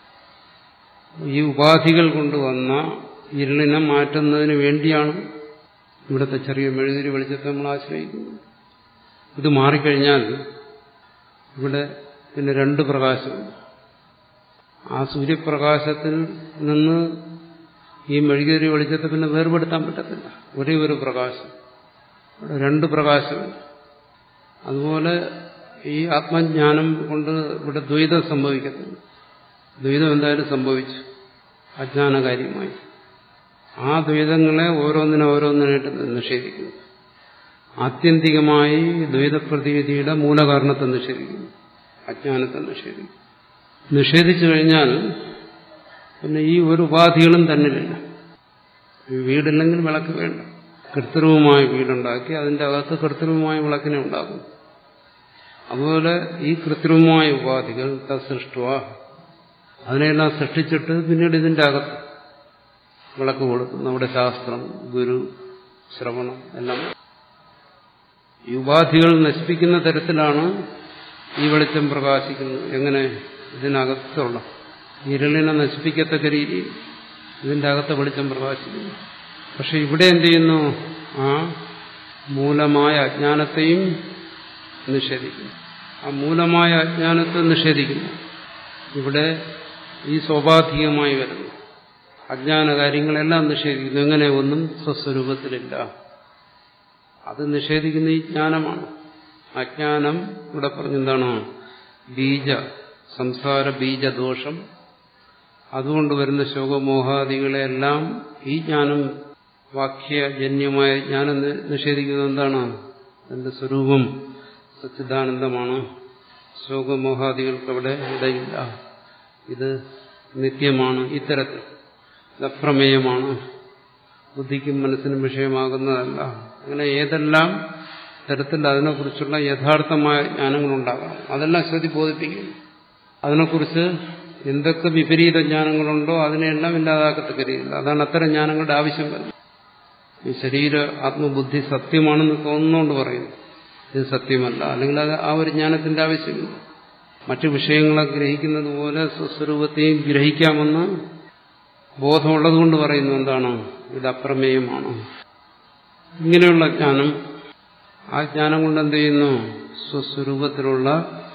D: ഈ ഉപാധികൾ കൊണ്ടുവന്ന ഇരുളിനെ മാറ്റുന്നതിന് വേണ്ടിയാണ് ഇവിടുത്തെ ചെറിയ മെഴുതിരി വെളിച്ചത്തെ നമ്മൾ ആശ്രയിക്കുന്നത് ഇത് മാറിക്കഴിഞ്ഞാൽ ഇവിടെ പിന്നെ രണ്ട് പ്രകാശമുണ്ട് ആ സൂര്യപ്രകാശത്തിൽ നിന്ന് ഈ മെഴുകേറിയ വെളിച്ചത്തെ പിന്നെ വേർപെടുത്താൻ പറ്റത്തില്ല ഒരേ ഒരു പ്രകാശം ഇവിടെ രണ്ട് പ്രകാശമുണ്ട് അതുപോലെ ഈ ആത്മജ്ഞാനം കൊണ്ട് ഇവിടെ ദ്വൈതം സംഭവിക്കത്തില്ല ദ്വൈതം എന്തായാലും സംഭവിച്ചു അജ്ഞാനകാര്യമായി ആ ദ്വൈതങ്ങളെ ഓരോന്നിനെ ഓരോന്നിനായിട്ട് നിഷേധിക്കുന്നു ആത്യന്തികമായി ദ്വൈതപ്രതീതിയുടെ മൂലകാരണത്തെ നിഷേധിക്കുന്നു അജ്ഞാനത്തെ നിഷേധിക്കുന്നു നിഷേധിച്ചു കഴിഞ്ഞാൽ പിന്നെ ഈ ഒരു ഉപാധികളും തന്നിലില്ല ഈ വീടില്ലെങ്കിൽ വിളക്ക് വേണ്ട കൃത്രിമമായ വീടുണ്ടാക്കി അതിന്റെ അകത്ത് കൃത്രിമമായ വിളക്കിനെ ഉണ്ടാക്കും അതുപോലെ ഈ കൃത്രിമമായ ഉപാധികൾ തസൃഷ്ടുവ അതിനെല്ലാം സൃഷ്ടിച്ചിട്ട് പിന്നീട് ഇതിന്റെ അകത്ത് വിളക്ക് കൊടുക്കും നമ്മുടെ ശാസ്ത്രം ഗുരു ശ്രവണം എല്ലാം ഈ ഉപാധികൾ നശിപ്പിക്കുന്ന തരത്തിലാണ് ഈ വെളിച്ചം പ്രകാശിക്കുന്നത് എങ്ങനെ ഇതിനകത്തുള്ള ഇരുളിനെ നശിപ്പിക്കത്തക്ക രീതിയിൽ ഇതിന്റെ അകത്ത് വെളിച്ചം പ്രകാശിക്കുന്നു പക്ഷെ ഇവിടെ എന്ത് ചെയ്യുന്നു ആ മൂലമായ അജ്ഞാനത്തെയും നിഷേധിക്കുന്നു ആ മൂലമായ അജ്ഞാനത്തെ നിഷേധിക്കുന്നു ഇവിടെ ഈ സ്വാഭാവികമായി വരുന്നു അജ്ഞാന കാര്യങ്ങളെല്ലാം നിഷേധിക്കുന്നു എങ്ങനെ ഒന്നും സ്വസ്വരൂപത്തിലില്ല അത് നിഷേധിക്കുന്ന ഈ ജ്ഞാനമാണ് അജ്ഞാനം ഇവിടെ പറഞ്ഞെന്താണ് ബീജ സംസാര ബീജദോഷം അതുകൊണ്ട് വരുന്ന ശോകമോഹാദികളെല്ലാം ഈ ജ്ഞാനം വാക്യജന്യമായ ജ്ഞാനം നിഷേധിക്കുന്നത് എന്താണ് എന്റെ സ്വരൂപം സച്ചിദാനന്ദമാണ് ശോകമോഹാദികൾക്ക് അവിടെ ഇടയില്ല ഇത് നിത്യമാണ് ഇത്തരത്തിൽ ഇത് അപ്രമേയമാണ് ബുദ്ധിക്കും മനസ്സിനും വിഷയമാകുന്നതല്ല അങ്ങനെ ഏതെല്ലാം തരത്തിൽ അതിനെക്കുറിച്ചുള്ള യഥാർത്ഥമായ ജ്ഞാനങ്ങളുണ്ടാകാം അതെല്ലാം ശ്രുതി ബോധിപ്പിക്കും അതിനെക്കുറിച്ച് എന്തൊക്കെ വിപരീത ജ്ഞാനങ്ങളുണ്ടോ അതിനെല്ലാം ഇല്ലാതാക്കത്തക്ക രീതിയിൽ അതാണ് അത്തരം ജ്ഞാനങ്ങളുടെ ആവശ്യം വരുന്നത് ഈ ശരീര ആത്മബുദ്ധി സത്യമാണെന്ന് തോന്നുന്നോണ്ട് പറയുന്നു ഇത് സത്യമല്ല അല്ലെങ്കിൽ അത് ആ ഒരു ജ്ഞാനത്തിന്റെ ആവശ്യമില്ല മറ്റു വിഷയങ്ങളെ ഗ്രഹിക്കുന്നത് പോലെ സ്വസ്വരൂപത്തെയും ഗ്രഹിക്കാമെന്ന് ബോധമുള്ളതുകൊണ്ട് പറയുന്നു എന്താണ് ഇത് അപ്രമേയമാണ് ഇങ്ങനെയുള്ള ജ്ഞാനം ആ ജ്ഞാനം കൊണ്ട് എന്ത് ചെയ്യുന്നു സ്വസ്വരൂപത്തിലുള്ള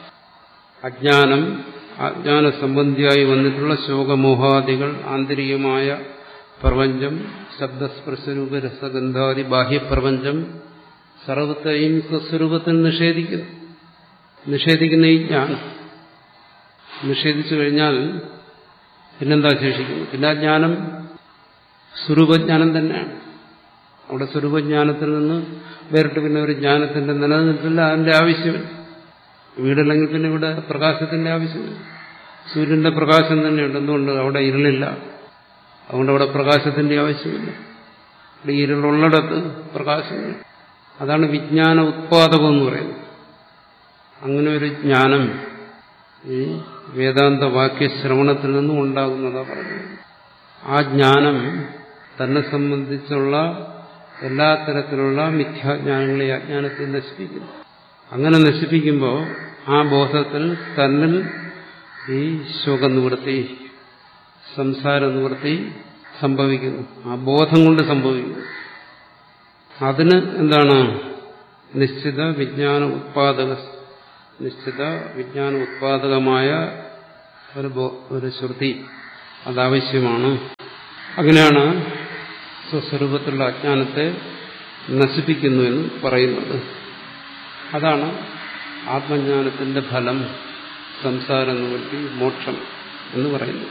D: അജ്ഞാനം അജ്ഞാന സംബന്ധിയായി വന്നിട്ടുള്ള ശോകമോഹാദികൾ ആന്തരികമായ പ്രപഞ്ചം ശബ്ദസ്പർശരൂപ രസഗന്ധാദി ബാഹ്യപ്രപഞ്ചം സർവത്തെയും സ്വസ്വരൂപത്തിൽ നിഷേധിക്കുന്നു നിഷേധിക്കുന്ന ഈ ജ്ഞാനം നിഷേധിച്ചു കഴിഞ്ഞാൽ പിന്നെന്താ ശേഷിക്കുന്നത് പിന്നെ ആ ജ്ഞാനം സ്വരൂപജ്ഞാനം തന്നെയാണ് അവിടെ സ്വരൂപജ്ഞാനത്തിൽ നിന്ന് വേറിട്ട് പിന്നെ ഒരു ജ്ഞാനത്തിന്റെ നിലനിൽപ്പില്ല അതിന്റെ ആവശ്യമില്ല വീടല്ലെങ്കിൽ പിന്നെ ഇവിടെ പ്രകാശത്തിന്റെ ആവശ്യമില്ല സൂര്യന്റെ പ്രകാശം തന്നെയുണ്ട് എന്തുകൊണ്ട് അവിടെ ഇരുളില്ല അതുകൊണ്ട് അവിടെ പ്രകാശത്തിന്റെ ആവശ്യമില്ല ഇവിടെ ഇരുളുള്ളിടത്ത് പ്രകാശമില്ല അതാണ് വിജ്ഞാന ഉത്പാദകം എന്ന് പറയുന്നത് അങ്ങനെ ഒരു ജ്ഞാനം ഈ വേദാന്ത വാക്യശ്രവണത്തിൽ നിന്നും ഉണ്ടാകുന്നതാണ് പറയുന്നത് ആ ജ്ഞാനം തന്നെ സംബന്ധിച്ചുള്ള എല്ലാ തരത്തിലുള്ള മിഥ്യാജ്ഞാനങ്ങളെ അജ്ഞാനത്തെ നശിപ്പിക്കുന്നു അങ്ങനെ നശിപ്പിക്കുമ്പോൾ ആ ബോധത്തിൽ തന്നിൽ ഈ ശോകനിവൃത്തി സംസാര നിവൃത്തി സംഭവിക്കുന്നു ആ ബോധം കൊണ്ട് സംഭവിക്കുന്നു അതിന് എന്താണ് നിശ്ചിത വിജ്ഞാന ഉത്പാദക നിശ്ചിത വിജ്ഞാന ഉത്പാദകമായ ഒരു ബോ- ഒരു ശ്രുതി അതാവശ്യമാണ് അങ്ങനെയാണ് സ്വസ്വരൂപത്തിലുള്ള അജ്ഞാനത്തെ നശിപ്പിക്കുന്നു എന്ന് പറയുന്നത് അതാണ് ആത്മജ്ഞാനത്തിന്റെ ഫലം സംസാര നിവൃത്തി മോക്ഷം എന്ന് പറയുന്നു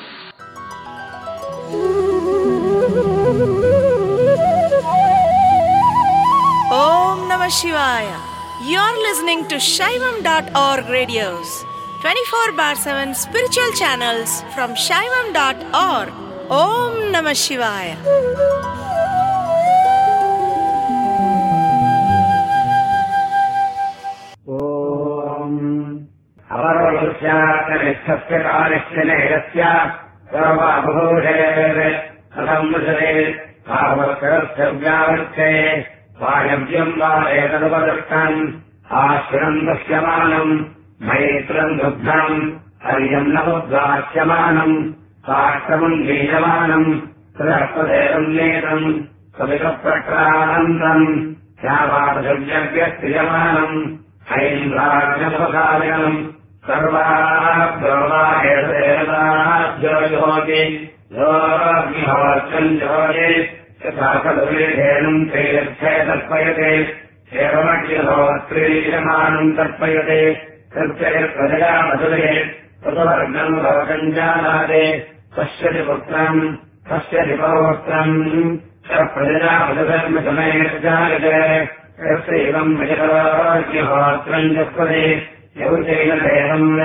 E: Om Namah Shivaya. You're listening to Shaivam.org radios, 24 bar 7 spiritual channels from Shaivam.org. Om Namah Shivaya.
F: अपरोक्षात्तनिष्ठस्य कालस्य नेरस्य सर्वभूषेर् असंवृषते भावकरस्य व्यावृत्ते वायव्यम् वा एतदुपदृष्टम् आश्रम् दृश्यमानम् मैत्रम् दुग्धम् हर्यम् नवोद्वाच्यमानम् साष्टमम् बीजमानम् सदस्पदेवम् नेतम् सवितप्रक्रानन्दम् श्यामापशव्यव्यक्रियमानम् ऐन्द्राज्ञपकालयम् सर्वाभ्योवाहेर्देवताभ्यो योगिहोर्चम् योगे यथा खलुलेधेनम् तैरक्षे तर्पयते एवमज्ञहोत्रीयमानम् तर्पयते तर्पयत्प्रजया मधुरे ततवर्गम् लोकम् जानाते पश्यति पुत्रम् पश्यति पौत्रम् स प्रजया मधुधर्म समेतजायते यस्यैवम् विजयज्ञहोत्रम् जस्पति यौचैन देवम्